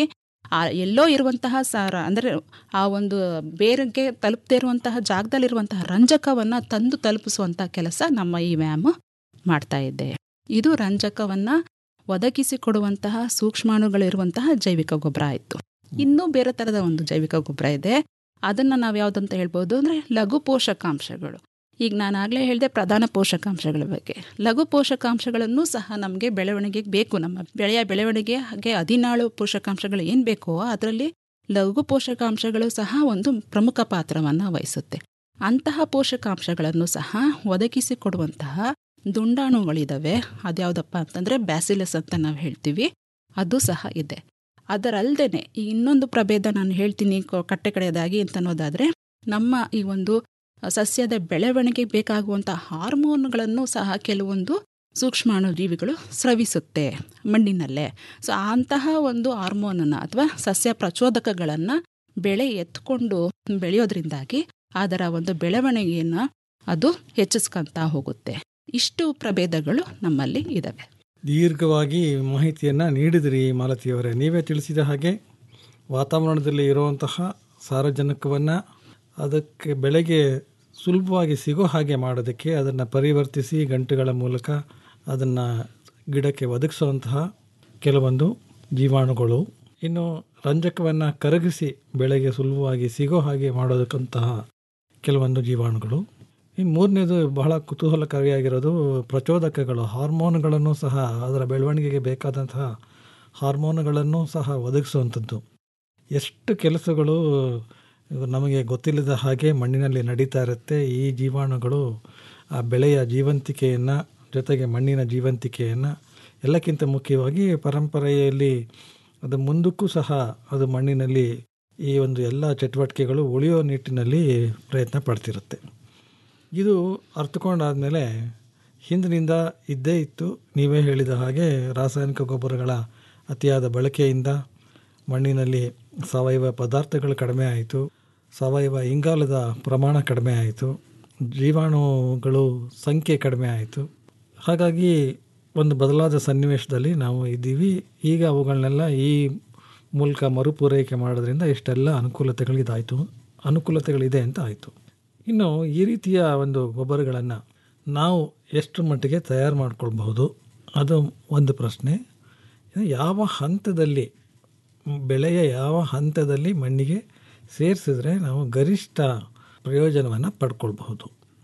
Speaker 7: ಆ ಎಲ್ಲೋ ಇರುವಂತಹ ಸಾರ ಅಂದರೆ ಆ ಒಂದು ಬೇರೆಗೆ ತಲುಪದೇ ಇರುವಂತಹ ಜಾಗದಲ್ಲಿರುವಂತಹ ರಂಜಕವನ್ನು ತಂದು ತಲುಪಿಸುವಂಥ ಕೆಲಸ ನಮ್ಮ ಈ ವ್ಯಾಯಾಮ ಮಾಡ್ತಾ ಇದೆ ಇದು ರಂಜಕವನ್ನು ಒದಗಿಸಿಕೊಡುವಂತಹ ಸೂಕ್ಷ್ಮಾಣುಗಳಿರುವಂತಹ ಜೈವಿಕ ಗೊಬ್ಬರ ಆಯಿತು ಇನ್ನೂ ಬೇರೆ ಥರದ ಒಂದು ಜೈವಿಕ ಗೊಬ್ಬರ ಇದೆ ಅದನ್ನು ನಾವು ಯಾವುದಂತ ಹೇಳ್ಬೋದು ಅಂದರೆ ಲಘು ಪೋಷಕಾಂಶಗಳು ಈಗ ನಾನು ಆಗಲೇ ಹೇಳಿದೆ ಪ್ರಧಾನ ಪೋಷಕಾಂಶಗಳ ಬಗ್ಗೆ ಲಘು ಪೋಷಕಾಂಶಗಳನ್ನು ಸಹ ನಮಗೆ ಬೆಳವಣಿಗೆಗೆ ಬೇಕು ನಮ್ಮ ಬೆಳೆಯ ಬೆಳವಣಿಗೆ ಹಾಗೆ ಹದಿನಾಳು ಪೋಷಕಾಂಶಗಳು ಏನು ಬೇಕೋ ಅದರಲ್ಲಿ ಲಘು ಪೋಷಕಾಂಶಗಳು ಸಹ ಒಂದು ಪ್ರಮುಖ ಪಾತ್ರವನ್ನು ವಹಿಸುತ್ತೆ ಅಂತಹ ಪೋಷಕಾಂಶಗಳನ್ನು ಸಹ ಒದಗಿಸಿಕೊಡುವಂತಹ ದುಂಡಾಣುಗಳಿದ್ದಾವೆ ಅದ್ಯಾವುದಪ್ಪ ಅಂತಂದರೆ ಬ್ಯಾಸಿಲಸ್ ಅಂತ ನಾವು ಹೇಳ್ತೀವಿ ಅದು ಸಹ ಇದೆ ಅದರಲ್ಲದೆ ಈ ಇನ್ನೊಂದು ಪ್ರಭೇದ ನಾನು ಹೇಳ್ತೀನಿ ಕಟ್ಟೆ ಕಡೆಯದಾಗಿ ಅಂತ ಅನ್ನೋದಾದರೆ ನಮ್ಮ ಈ ಒಂದು ಸಸ್ಯದ ಬೆಳವಣಿಗೆಗೆ ಬೇಕಾಗುವಂಥ ಹಾರ್ಮೋನ್ಗಳನ್ನು ಸಹ ಕೆಲವೊಂದು ಸೂಕ್ಷ್ಮಾಣು ಜೀವಿಗಳು ಸ್ರವಿಸುತ್ತೆ ಮಣ್ಣಿನಲ್ಲೇ ಸೊ ಅಂತಹ ಒಂದು ಹಾರ್ಮೋನನ್ನು ಅಥವಾ ಸಸ್ಯ ಪ್ರಚೋದಕಗಳನ್ನು ಬೆಳೆ ಎತ್ಕೊಂಡು ಬೆಳೆಯೋದ್ರಿಂದಾಗಿ ಅದರ ಒಂದು ಬೆಳವಣಿಗೆಯನ್ನು ಅದು ಹೆಚ್ಚಿಸ್ಕೊಂತ ಹೋಗುತ್ತೆ ಇಷ್ಟು ಪ್ರಭೇದಗಳು ನಮ್ಮಲ್ಲಿ ಇದ್ದಾವೆ
Speaker 6: ದೀರ್ಘವಾಗಿ ಮಾಹಿತಿಯನ್ನು ನೀಡಿದಿರಿ ಮಾಲತಿಯವರೇ ನೀವೇ ತಿಳಿಸಿದ ಹಾಗೆ ವಾತಾವರಣದಲ್ಲಿ ಇರುವಂತಹ ಸಾರಜನಕವನ್ನು ಅದಕ್ಕೆ ಬೆಳೆಗೆ ಸುಲಭವಾಗಿ ಸಿಗೋ ಹಾಗೆ ಮಾಡೋದಕ್ಕೆ ಅದನ್ನು ಪರಿವರ್ತಿಸಿ ಗಂಟುಗಳ ಮೂಲಕ ಅದನ್ನು ಗಿಡಕ್ಕೆ ಒದಗಿಸುವಂತಹ ಕೆಲವೊಂದು ಜೀವಾಣುಗಳು ಇನ್ನು ರಂಜಕವನ್ನು ಕರಗಿಸಿ ಬೆಳೆಗೆ ಸುಲಭವಾಗಿ ಸಿಗೋ ಹಾಗೆ ಮಾಡೋದಕ್ಕಂತಹ ಕೆಲವೊಂದು ಜೀವಾಣುಗಳು ಇನ್ನು ಮೂರನೇದು ಬಹಳ ಕುತೂಹಲಕಾರಿಯಾಗಿರೋದು ಪ್ರಚೋದಕಗಳು ಹಾರ್ಮೋನ್ಗಳನ್ನು ಸಹ ಅದರ ಬೆಳವಣಿಗೆಗೆ ಬೇಕಾದಂತಹ ಹಾರ್ಮೋನುಗಳನ್ನು ಸಹ ಒದಗಿಸುವಂಥದ್ದು ಎಷ್ಟು ಕೆಲಸಗಳು ನಮಗೆ ಗೊತ್ತಿಲ್ಲದ ಹಾಗೆ ಮಣ್ಣಿನಲ್ಲಿ ನಡೀತಾ ಇರುತ್ತೆ ಈ ಜೀವಾಣುಗಳು ಆ ಬೆಳೆಯ ಜೀವಂತಿಕೆಯನ್ನು ಜೊತೆಗೆ ಮಣ್ಣಿನ ಜೀವಂತಿಕೆಯನ್ನು ಎಲ್ಲಕ್ಕಿಂತ ಮುಖ್ಯವಾಗಿ ಪರಂಪರೆಯಲ್ಲಿ ಅದು ಮುಂದಕ್ಕೂ ಸಹ ಅದು ಮಣ್ಣಿನಲ್ಲಿ ಈ ಒಂದು ಎಲ್ಲ ಚಟುವಟಿಕೆಗಳು ಉಳಿಯೋ ನಿಟ್ಟಿನಲ್ಲಿ ಪ್ರಯತ್ನ ಪಡ್ತಿರುತ್ತೆ ಇದು ಅರ್ಥಕೊಂಡಾದಮೇಲೆ ಹಿಂದಿನಿಂದ ಇದ್ದೇ ಇತ್ತು ನೀವೇ ಹೇಳಿದ ಹಾಗೆ ರಾಸಾಯನಿಕ ಗೊಬ್ಬರಗಳ ಅತಿಯಾದ ಬಳಕೆಯಿಂದ ಮಣ್ಣಿನಲ್ಲಿ ಸಾವಯವ ಪದಾರ್ಥಗಳು ಕಡಿಮೆ ಆಯಿತು ಸಾವಯವ ಇಂಗಾಲದ ಪ್ರಮಾಣ ಕಡಿಮೆ ಆಯಿತು ಜೀವಾಣುಗಳು ಸಂಖ್ಯೆ ಕಡಿಮೆ ಆಯಿತು ಹಾಗಾಗಿ ಒಂದು ಬದಲಾದ ಸನ್ನಿವೇಶದಲ್ಲಿ ನಾವು ಇದ್ದೀವಿ ಈಗ ಅವುಗಳನ್ನೆಲ್ಲ ಈ ಮೂಲಕ ಮರುಪೂರೈಕೆ ಮಾಡೋದ್ರಿಂದ ಇಷ್ಟೆಲ್ಲ ಅನುಕೂಲತೆಗಳಿದಾಯಿತು ಅನುಕೂಲತೆಗಳಿದೆ ಅಂತ ಆಯಿತು ಇನ್ನು ಈ ರೀತಿಯ ಒಂದು ಗೊಬ್ಬರಗಳನ್ನು ನಾವು ಎಷ್ಟು ಮಟ್ಟಿಗೆ ತಯಾರು ಮಾಡ್ಕೊಳ್ಬಹುದು ಅದು ಒಂದು ಪ್ರಶ್ನೆ ಯಾವ ಹಂತದಲ್ಲಿ ಬೆಳೆಯ ಯಾವ ಹಂತದಲ್ಲಿ ಮಣ್ಣಿಗೆ ಸೇರಿಸಿದ್ರೆ ನಾವು ಗರಿಷ್ಠ ಪ್ರಯೋಜನವನ್ನು ಪಡ್ಕೊಳ್ಬಹುದು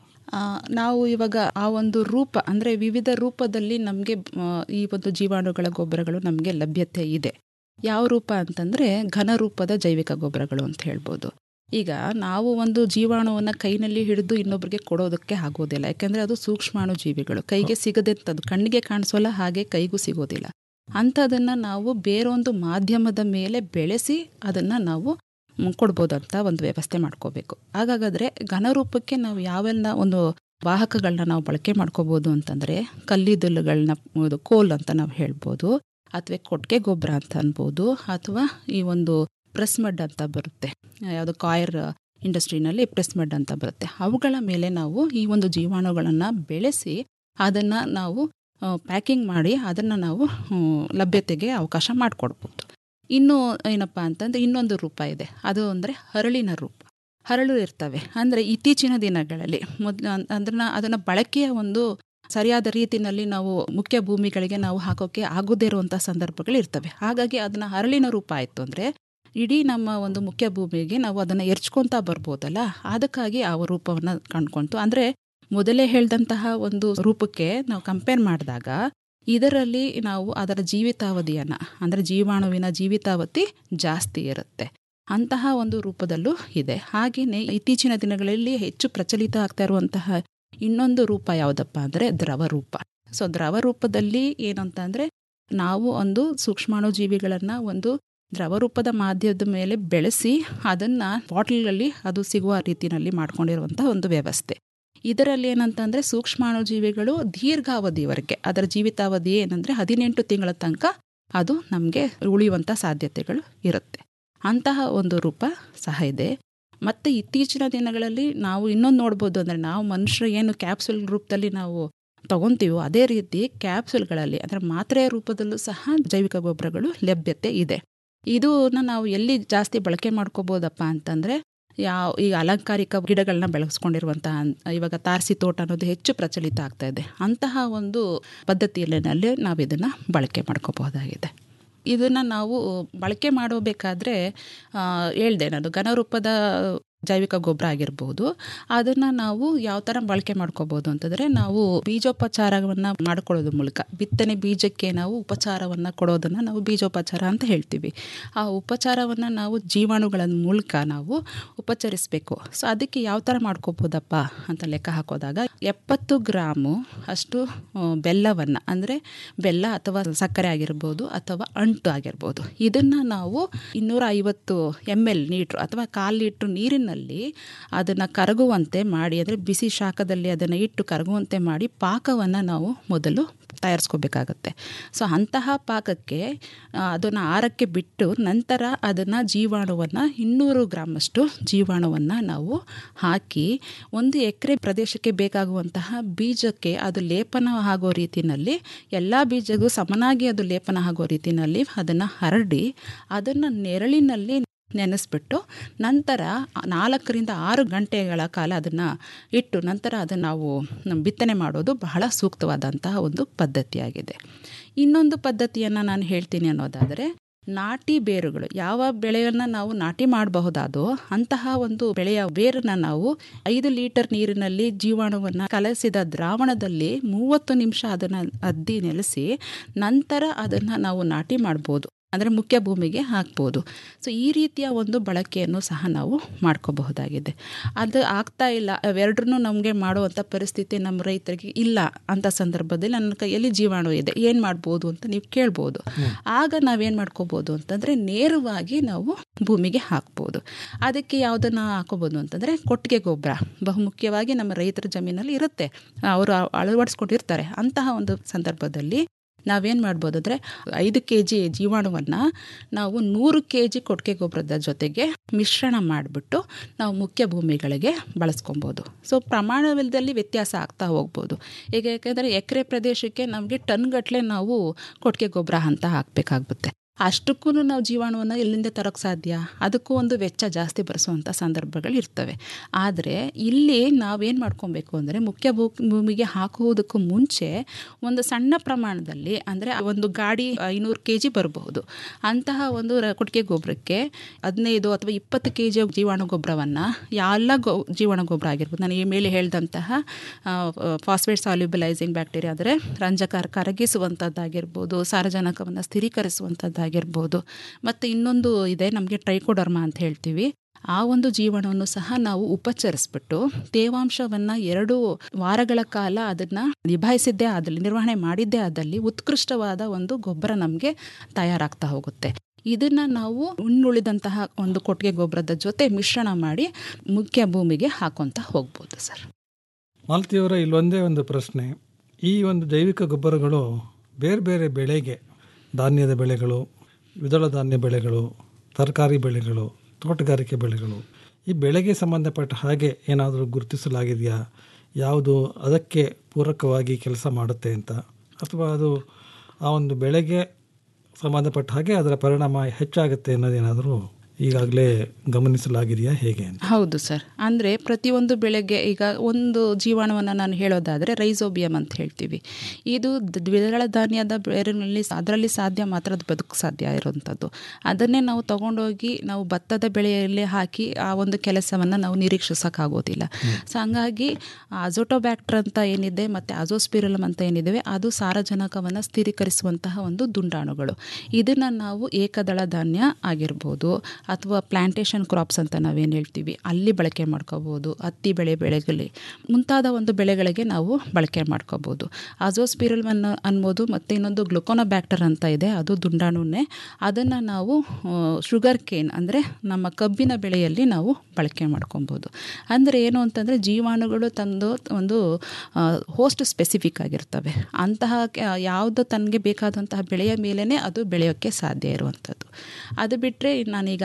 Speaker 7: ನಾವು ಇವಾಗ ಆ ಒಂದು ರೂಪ ಅಂದರೆ ವಿವಿಧ ರೂಪದಲ್ಲಿ ನಮಗೆ ಈ ಒಂದು ಜೀವಾಣುಗಳ ಗೊಬ್ಬರಗಳು ನಮಗೆ ಲಭ್ಯತೆ ಇದೆ ಯಾವ ರೂಪ ಅಂತಂದರೆ ಘನ ರೂಪದ ಜೈವಿಕ ಗೊಬ್ಬರಗಳು ಅಂತ ಹೇಳ್ಬೋದು ಈಗ ನಾವು ಒಂದು ಜೀವಾಣುವನ್ನು ಕೈನಲ್ಲಿ ಹಿಡಿದು ಇನ್ನೊಬ್ಬರಿಗೆ ಕೊಡೋದಕ್ಕೆ ಆಗೋದಿಲ್ಲ ಯಾಕೆಂದರೆ ಅದು ಸೂಕ್ಷ್ಮಾಣು ಜೀವಿಗಳು ಕೈಗೆ ಸಿಗದಂಥದ್ದು ಕಣ್ಣಿಗೆ ಕಾಣಿಸೋಲ್ಲ ಹಾಗೆ ಕೈಗೂ ಸಿಗೋದಿಲ್ಲ ಅಂಥದನ್ನು ನಾವು ಬೇರೊಂದು ಮಾಧ್ಯಮದ ಮೇಲೆ ಬೆಳೆಸಿ ಅದನ್ನು ನಾವು ಕೊಡ್ಬೋದಂತ ಒಂದು ವ್ಯವಸ್ಥೆ ಮಾಡ್ಕೋಬೇಕು ಹಾಗಾಗಾದರೆ ಘನರೂಪಕ್ಕೆ ನಾವು ಯಾವೆಲ್ಲ ಒಂದು ವಾಹಕಗಳನ್ನ ನಾವು ಬಳಕೆ ಮಾಡ್ಕೋಬೋದು ಅಂತಂದರೆ ಕಲ್ಲಿದ್ದಲುಗಳನ್ನ ಇದು ಕೋಲ್ ಅಂತ ನಾವು ಹೇಳ್ಬೋದು ಅಥವಾ ಕೊಟ್ಟಿಗೆ ಗೊಬ್ಬರ ಅಂತ ಅನ್ಬೋದು ಅಥವಾ ಈ ಒಂದು ಪ್ರೆಸ್ ಮಡ್ ಅಂತ ಬರುತ್ತೆ ಯಾವುದು ಕಾಯರ್ ಇಂಡಸ್ಟ್ರಿನಲ್ಲಿ ಪ್ರೆಸ್ ಮಡ್ ಅಂತ ಬರುತ್ತೆ ಅವುಗಳ ಮೇಲೆ ನಾವು ಈ ಒಂದು ಜೀವಾಣುಗಳನ್ನು ಬೆಳೆಸಿ ಅದನ್ನು ನಾವು ಪ್ಯಾಕಿಂಗ್ ಮಾಡಿ ಅದನ್ನು ನಾವು ಲಭ್ಯತೆಗೆ ಅವಕಾಶ ಮಾಡಿಕೊಡ್ಬೋದು ಇನ್ನು ಏನಪ್ಪ ಅಂತಂದರೆ ಇನ್ನೊಂದು ರೂಪ ಇದೆ ಅದು ಅಂದರೆ ಹರಳಿನ ರೂಪ ಹರಳು ಇರ್ತವೆ ಅಂದರೆ ಇತ್ತೀಚಿನ ದಿನಗಳಲ್ಲಿ ಮೊದಲು ಅದನ್ನು ಅದನ್ನು ಬಳಕೆಯ ಒಂದು ಸರಿಯಾದ ರೀತಿಯಲ್ಲಿ ನಾವು ಮುಖ್ಯ ಭೂಮಿಗಳಿಗೆ ನಾವು ಹಾಕೋಕ್ಕೆ ಆಗದೇ ಇರುವಂಥ ಸಂದರ್ಭಗಳು ಇರ್ತವೆ ಹಾಗಾಗಿ ಅದನ್ನು ಹರಳಿನ ರೂಪ ಆಯಿತು ಅಂದರೆ ಇಡೀ ನಮ್ಮ ಒಂದು ಮುಖ್ಯ ಭೂಮಿಗೆ ನಾವು ಅದನ್ನು ಎರ್ಚ್ಕೊತಾ ಬರ್ಬೋದಲ್ಲ ಅದಕ್ಕಾಗಿ ಆ ರೂಪವನ್ನು ಕಂಡ್ಕೊಂತು ಅಂದರೆ ಮೊದಲೇ ಹೇಳಿದಂತಹ ಒಂದು ರೂಪಕ್ಕೆ ನಾವು ಕಂಪೇರ್ ಮಾಡಿದಾಗ ಇದರಲ್ಲಿ ನಾವು ಅದರ ಜೀವಿತಾವಧಿಯನ್ನು ಅಂದರೆ ಜೀವಾಣುವಿನ ಜೀವಿತಾವಧಿ ಜಾಸ್ತಿ ಇರುತ್ತೆ ಅಂತಹ ಒಂದು ರೂಪದಲ್ಲೂ ಇದೆ ಹಾಗೆಯೇ ಇತ್ತೀಚಿನ ದಿನಗಳಲ್ಲಿ ಹೆಚ್ಚು ಪ್ರಚಲಿತ ಆಗ್ತಾ ಇರುವಂತಹ ಇನ್ನೊಂದು ರೂಪ ಯಾವುದಪ್ಪ ಅಂದರೆ ದ್ರವ ರೂಪ ಸೊ ದ್ರವ ರೂಪದಲ್ಲಿ ಏನಂತ ಅಂದರೆ ನಾವು ಒಂದು ಸೂಕ್ಷ್ಮಾಣು ಜೀವಿಗಳನ್ನು ಒಂದು ದ್ರವ ರೂಪದ ಮಾಧ್ಯಮದ ಮೇಲೆ ಬೆಳೆಸಿ ಅದನ್ನು ಬಾಟಲ್ಗಳಲ್ಲಿ ಅದು ಸಿಗುವ ರೀತಿಯಲ್ಲಿ ಮಾಡ್ಕೊಂಡಿರುವಂಥ ಒಂದು ವ್ಯವಸ್ಥೆ ಇದರಲ್ಲಿ ಏನಂತಂದರೆ ಸೂಕ್ಷ್ಮಾಣು ಜೀವಿಗಳು ದೀರ್ಘಾವಧಿವರೆಗೆ ಅದರ ಜೀವಿತಾವಧಿ ಏನಂದರೆ ಹದಿನೆಂಟು ತಿಂಗಳ ತನಕ ಅದು ನಮಗೆ ಉಳಿಯುವಂಥ ಸಾಧ್ಯತೆಗಳು ಇರುತ್ತೆ ಅಂತಹ ಒಂದು ರೂಪ ಸಹ ಇದೆ ಮತ್ತು ಇತ್ತೀಚಿನ ದಿನಗಳಲ್ಲಿ ನಾವು ಇನ್ನೊಂದು ನೋಡ್ಬೋದು ಅಂದರೆ ನಾವು ಮನುಷ್ಯರು ಏನು ಕ್ಯಾಪ್ಸುಲ್ ರೂಪದಲ್ಲಿ ನಾವು ತಗೊತೀವೋ ಅದೇ ರೀತಿ ಕ್ಯಾಪ್ಸುಲ್ಗಳಲ್ಲಿ ಅಂದರೆ ಮಾತ್ರೆಯ ರೂಪದಲ್ಲೂ ಸಹ ಜೈವಿಕ ಗೊಬ್ಬರಗಳು ಲಭ್ಯತೆ ಇದೆ ಇದನ್ನ ನಾವು ಎಲ್ಲಿ ಜಾಸ್ತಿ ಬಳಕೆ ಮಾಡ್ಕೋಬೋದಪ್ಪ ಅಂತಂದರೆ ಯಾವ ಈ ಅಲಂಕಾರಿಕ ಗಿಡಗಳನ್ನ ಬೆಳೆಸ್ಕೊಂಡಿರುವಂತಹ ಇವಾಗ ತಾರಸಿ ತೋಟ ಅನ್ನೋದು ಹೆಚ್ಚು ಪ್ರಚಲಿತ ಆಗ್ತಾ ಇದೆ ಅಂತಹ ಒಂದು ಪದ್ಧತಿಯಲ್ಲಿ ನಾವು ಇದನ್ನು ಬಳಕೆ ಮಾಡ್ಕೋಬಹುದಾಗಿದೆ ಇದನ್ನು ನಾವು ಬಳಕೆ ಮಾಡಬೇಕಾದ್ರೆ ಹೇಳ್ದೆ ನಾನು ಘನರೂಪದ ಜೈವಿಕ ಗೊಬ್ಬರ ಆಗಿರ್ಬೋದು ಅದನ್ನು ನಾವು ಯಾವ ಥರ ಬಳಕೆ ಮಾಡ್ಕೋಬೋದು ಅಂತಂದರೆ ನಾವು ಬೀಜೋಪಚಾರವನ್ನು ಮಾಡ್ಕೊಳ್ಳೋದ್ರ ಮೂಲಕ ಬಿತ್ತನೆ ಬೀಜಕ್ಕೆ ನಾವು ಉಪಚಾರವನ್ನು ಕೊಡೋದನ್ನು ನಾವು ಬೀಜೋಪಚಾರ ಅಂತ ಹೇಳ್ತೀವಿ ಆ ಉಪಚಾರವನ್ನು ನಾವು ಜೀವಾಣುಗಳ ಮೂಲಕ ನಾವು ಉಪಚರಿಸಬೇಕು ಸೊ ಅದಕ್ಕೆ ಯಾವ ಥರ ಮಾಡ್ಕೋಬೋದಪ್ಪ ಅಂತ ಲೆಕ್ಕ ಹಾಕೋದಾಗ ಎಪ್ಪತ್ತು ಗ್ರಾಮು ಅಷ್ಟು ಬೆಲ್ಲವನ್ನು ಅಂದರೆ ಬೆಲ್ಲ ಅಥವಾ ಸಕ್ಕರೆ ಆಗಿರ್ಬೋದು ಅಥವಾ ಅಂಟು ಆಗಿರ್ಬೋದು ಇದನ್ನು ನಾವು ಇನ್ನೂರ ಐವತ್ತು ಎಮ್ ಎಲ್ ಲೀಟ್ರು ಅಥವಾ ಕಾಲು ಲೀಟ್ರ್ ನೀರಿನಲ್ಲಿ ಅದನ್ನು ಕರಗುವಂತೆ ಮಾಡಿ ಅಂದರೆ ಬಿಸಿ ಶಾಖದಲ್ಲಿ ಅದನ್ನು ಇಟ್ಟು ಕರಗುವಂತೆ ಮಾಡಿ ಪಾಕವನ್ನು ನಾವು ಮೊದಲು ತಯಾರಿಸ್ಕೋಬೇಕಾಗತ್ತೆ ಸೊ ಅಂತಹ ಪಾಕಕ್ಕೆ ಅದನ್ನು ಆರಕ್ಕೆ ಬಿಟ್ಟು ನಂತರ ಅದನ್ನು ಜೀವಾಣುವನ್ನು ಇನ್ನೂರು ಗ್ರಾಮಷ್ಟು ಜೀವಾಣುವನ್ನು ನಾವು ಹಾಕಿ ಒಂದು ಎಕರೆ ಪ್ರದೇಶಕ್ಕೆ ಬೇಕಾಗುವಂತಹ ಬೀಜಕ್ಕೆ ಅದು ಲೇಪನ ಆಗೋ ರೀತಿಯಲ್ಲಿ ಎಲ್ಲ ಬೀಜಗೂ ಸಮನಾಗಿ ಅದು ಲೇಪನ ಆಗೋ ರೀತಿಯಲ್ಲಿ ಅದನ್ನು ಹರಡಿ ಅದನ್ನು ನೆರಳಿನಲ್ಲಿ ನೆನೆಸ್ಬಿಟ್ಟು ನಂತರ ನಾಲ್ಕರಿಂದ ಆರು ಗಂಟೆಗಳ ಕಾಲ ಅದನ್ನು ಇಟ್ಟು ನಂತರ ಅದನ್ನು ನಾವು ಬಿತ್ತನೆ ಮಾಡೋದು ಬಹಳ ಸೂಕ್ತವಾದಂತಹ ಒಂದು ಪದ್ಧತಿಯಾಗಿದೆ ಇನ್ನೊಂದು ಪದ್ಧತಿಯನ್ನು ನಾನು ಹೇಳ್ತೀನಿ ಅನ್ನೋದಾದರೆ ನಾಟಿ ಬೇರುಗಳು ಯಾವ ಬೆಳೆಯನ್ನು ನಾವು ನಾಟಿ ಮಾಡಬಹುದಾದೋ ಅಂತಹ ಒಂದು ಬೆಳೆಯ ಬೇರನ್ನು ನಾವು ಐದು ಲೀಟರ್ ನೀರಿನಲ್ಲಿ ಜೀವಾಣುವನ್ನು ಕಲಸಿದ ದ್ರಾವಣದಲ್ಲಿ ಮೂವತ್ತು ನಿಮಿಷ ಅದನ್ನು ಅದ್ದಿ ನೆಲೆಸಿ ನಂತರ ಅದನ್ನು ನಾವು ನಾಟಿ ಮಾಡ್ಬೋದು ಅಂದರೆ ಮುಖ್ಯ ಭೂಮಿಗೆ ಹಾಕ್ಬೋದು ಸೊ ಈ ರೀತಿಯ ಒಂದು ಬಳಕೆಯನ್ನು ಸಹ ನಾವು ಮಾಡ್ಕೋಬಹುದಾಗಿದೆ ಅದು ಆಗ್ತಾ ಇಲ್ಲ ಅವೆರಡನ್ನೂ ನಮಗೆ ಮಾಡುವಂಥ ಪರಿಸ್ಥಿತಿ ನಮ್ಮ ರೈತರಿಗೆ ಇಲ್ಲ ಅಂತ ಸಂದರ್ಭದಲ್ಲಿ ನನ್ನ ಕೈಯಲ್ಲಿ ಜೀವಾಣು ಇದೆ ಏನು ಮಾಡ್ಬೋದು ಅಂತ ನೀವು ಕೇಳ್ಬೋದು ಆಗ ನಾವೇನು ಮಾಡ್ಕೋಬೋದು ಅಂತಂದರೆ ನೇರವಾಗಿ ನಾವು ಭೂಮಿಗೆ ಹಾಕ್ಬೋದು ಅದಕ್ಕೆ ಯಾವುದನ್ನು ಹಾಕೋಬೋದು ಅಂತಂದರೆ ಕೊಟ್ಟಿಗೆ ಗೊಬ್ಬರ ಬಹುಮುಖ್ಯವಾಗಿ ನಮ್ಮ ರೈತರ ಜಮೀನಲ್ಲಿ ಇರುತ್ತೆ ಅವರು ಅಳವಡಿಸ್ಕೊಂಡಿರ್ತಾರೆ ಅಂತಹ ಒಂದು ಸಂದರ್ಭದಲ್ಲಿ ನಾವೇನು ಮಾಡ್ಬೋದು ಅಂದರೆ ಐದು ಕೆ ಜಿ ಜೀವಾಣುವನ್ನು ನಾವು ನೂರು ಕೆ ಜಿ ಕೊಟ್ಟಿಗೆ ಗೊಬ್ಬರದ ಜೊತೆಗೆ ಮಿಶ್ರಣ ಮಾಡಿಬಿಟ್ಟು ನಾವು ಮುಖ್ಯ ಭೂಮಿಗಳಿಗೆ ಬಳಸ್ಕೊಬೋದು ಸೊ ಪ್ರಮಾಣದಲ್ಲಿ ವ್ಯತ್ಯಾಸ ಆಗ್ತಾ ಹೋಗ್ಬೋದು ಈಗ ಯಾಕೆಂದರೆ ಎಕರೆ ಪ್ರದೇಶಕ್ಕೆ ನಮಗೆ ಟನ್ಗಟ್ಟಲೆ ನಾವು ಕೊಟ್ಟಿಗೆ ಗೊಬ್ಬರ ಅಂತ ಹಾಕಬೇಕಾಗುತ್ತೆ ಅಷ್ಟಕ್ಕೂ ನಾವು ಜೀವಾಣುವನ್ನು ಎಲ್ಲಿಂದ ತರೋಕ್ಕೆ ಸಾಧ್ಯ ಅದಕ್ಕೂ ಒಂದು ವೆಚ್ಚ ಜಾಸ್ತಿ ಬರೆಸುವಂಥ ಸಂದರ್ಭಗಳು ಇರ್ತವೆ ಆದರೆ ಇಲ್ಲಿ ನಾವೇನು ಮಾಡ್ಕೊಬೇಕು ಅಂದರೆ ಮುಖ್ಯ ಭೂ ಭೂಮಿಗೆ ಹಾಕುವುದಕ್ಕೂ ಮುಂಚೆ ಒಂದು ಸಣ್ಣ ಪ್ರಮಾಣದಲ್ಲಿ ಅಂದರೆ ಒಂದು ಗಾಡಿ ಐನೂರು ಕೆ ಜಿ ಬರಬಹುದು ಅಂತಹ ಒಂದು ಕೊಟ್ಟಿಗೆ ಗೊಬ್ಬರಕ್ಕೆ ಹದಿನೈದು ಅಥವಾ ಇಪ್ಪತ್ತು ಕೆ ಜಿ ಜೀವಾಣು ಗೊಬ್ಬರವನ್ನು ಎಲ್ಲ ಗೊ ಜೀವಾಣು ಗೊಬ್ಬರ ಆಗಿರ್ಬೋದು ನಾನು ಈ ಮೇಲೆ ಹೇಳಿದಂತಹ ಫಾಸ್ಫೇಟ್ ಸಾಲ್ಯುಬಲೈಸಿಂಗ್ ಬ್ಯಾಕ್ಟೀರಿಯಾ ಅಂದರೆ ರಂಜಕ ಕರಗಿಸುವಂಥದ್ದಾಗಿರ್ಬೋದು ಸಾರಜನಕವನ್ನು ಸ್ಥಿರೀಕರಿಸುವಂಥದ್ದು ಆಗಿರ್ಬೋದು ಮತ್ತು ಇನ್ನೊಂದು ಇದೆ ನಮಗೆ ಟ್ರೈಕೋಡರ್ಮಾ ಅಂತ ಹೇಳ್ತೀವಿ ಆ ಒಂದು ಜೀವನವನ್ನು ಸಹ ನಾವು ಉಪಚರಿಸ್ಬಿಟ್ಟು ತೇವಾಂಶವನ್ನು ಎರಡು ವಾರಗಳ ಕಾಲ ಅದನ್ನು ನಿಭಾಯಿಸಿದ್ದೇ ಆದಲ್ಲಿ ನಿರ್ವಹಣೆ ಮಾಡಿದ್ದೇ ಆದಲ್ಲಿ ಉತ್ಕೃಷ್ಟವಾದ ಒಂದು ಗೊಬ್ಬರ ನಮಗೆ ತಯಾರಾಗ್ತಾ ಹೋಗುತ್ತೆ ಇದನ್ನು ನಾವು ಉಣ್ಣುಳಿದಂತಹ ಒಂದು ಕೊಟ್ಟಿಗೆ ಗೊಬ್ಬರದ ಜೊತೆ ಮಿಶ್ರಣ ಮಾಡಿ ಮುಖ್ಯ ಭೂಮಿಗೆ ಹಾಕೊತ ಹೋಗ್ಬೋದು ಸರ್
Speaker 6: ಮಾಲತಿಯವರ ಇಲ್ಲೊಂದೇ ಒಂದು ಪ್ರಶ್ನೆ ಈ ಒಂದು ಜೈವಿಕ ಗೊಬ್ಬರಗಳು ಬೇರೆ ಬೇರೆ ಬೆಳೆಗೆ ಧಾನ್ಯದ ಬೆಳೆಗಳು ದ್ವಿದಳ ಧಾನ್ಯ ಬೆಳೆಗಳು ತರಕಾರಿ ಬೆಳೆಗಳು ತೋಟಗಾರಿಕೆ ಬೆಳೆಗಳು ಈ ಬೆಳೆಗೆ ಸಂಬಂಧಪಟ್ಟ ಹಾಗೆ ಏನಾದರೂ ಗುರುತಿಸಲಾಗಿದೆಯಾ ಯಾವುದು ಅದಕ್ಕೆ ಪೂರಕವಾಗಿ ಕೆಲಸ ಮಾಡುತ್ತೆ ಅಂತ ಅಥವಾ ಅದು ಆ ಒಂದು ಬೆಳೆಗೆ ಸಂಬಂಧಪಟ್ಟ ಹಾಗೆ ಅದರ ಪರಿಣಾಮ ಹೆಚ್ಚಾಗುತ್ತೆ ಅನ್ನೋದೇನಾದರೂ ಈಗಾಗಲೇ ಗಮನಿಸಲಾಗಿದೆಯಾ ಹೇಗೆ ಅಂತ
Speaker 7: ಹೌದು ಸರ್ ಅಂದರೆ ಪ್ರತಿಯೊಂದು ಬೆಳೆಗೆ ಈಗ ಒಂದು ಜೀವಾಣುವನ್ನು ನಾನು ಹೇಳೋದಾದರೆ ರೈಸೋಬಿಯಂ ಅಂತ ಹೇಳ್ತೀವಿ ಇದು ದ್ವಿದಳ ಧಾನ್ಯದ ಬೇರಿನಲ್ಲಿ ಅದರಲ್ಲಿ ಸಾಧ್ಯ ಮಾತ್ರ ಅದು ಬದುಕು ಸಾಧ್ಯ ಇರುವಂಥದ್ದು ಅದನ್ನೇ ನಾವು ತಗೊಂಡೋಗಿ ನಾವು ಭತ್ತದ ಬೆಳೆಯಲ್ಲಿ ಹಾಕಿ ಆ ಒಂದು ಕೆಲಸವನ್ನು ನಾವು ನಿರೀಕ್ಷಿಸೋಕ್ಕಾಗೋದಿಲ್ಲ ಸೊ ಹಂಗಾಗಿ ಅಜೋಟೋಬ್ಯಾಕ್ಟರ್ ಅಂತ ಏನಿದೆ ಮತ್ತು ಅಜೋಸ್ಪಿರಲಮ್ ಅಂತ ಏನಿದೆ ಅದು ಸಾರಜನಕವನ್ನು ಸ್ಥಿರೀಕರಿಸುವಂತಹ ಒಂದು ದುಂಡಾಣುಗಳು ಇದನ್ನು ನಾವು ಏಕದಳ ಧಾನ್ಯ ಆಗಿರ್ಬೋದು ಅಥವಾ ಪ್ಲಾಂಟೇಶನ್ ಕ್ರಾಪ್ಸ್ ಅಂತ ನಾವೇನು ಹೇಳ್ತೀವಿ ಅಲ್ಲಿ ಬಳಕೆ ಮಾಡ್ಕೋಬೋದು ಹತ್ತಿ ಬೆಳೆ ಬೆಳೆಗಲಿ ಮುಂತಾದ ಒಂದು ಬೆಳೆಗಳಿಗೆ ನಾವು ಬಳಕೆ ಮಾಡ್ಕೋಬೋದು ಅಜೋಸ್ಪಿರಲ್ ಅನ್ನು ಅನ್ಬೋದು ಮತ್ತು ಇನ್ನೊಂದು ಗ್ಲುಕೋನೋಬ್ಯಾಕ್ಟರ್ ಅಂತ ಇದೆ ಅದು ದುಂಡಾಣುನೇ ಅದನ್ನು ನಾವು ಶುಗರ್ ಕೇನ್ ಅಂದರೆ ನಮ್ಮ ಕಬ್ಬಿನ ಬೆಳೆಯಲ್ಲಿ ನಾವು ಬಳಕೆ ಮಾಡ್ಕೊಬೋದು ಅಂದರೆ ಏನು ಅಂತಂದರೆ ಜೀವಾಣುಗಳು ತಂದು ಒಂದು ಹೋಸ್ಟ್ ಸ್ಪೆಸಿಫಿಕ್ ಆಗಿರ್ತವೆ ಅಂತಹ ಯಾವುದು ತನಗೆ ಬೇಕಾದಂತಹ ಬೆಳೆಯ ಮೇಲೇ ಅದು ಬೆಳೆಯೋಕ್ಕೆ ಸಾಧ್ಯ ಇರುವಂಥದ್ದು ಅದು ಬಿಟ್ಟರೆ ನಾನು ಈಗಾಗಲೇ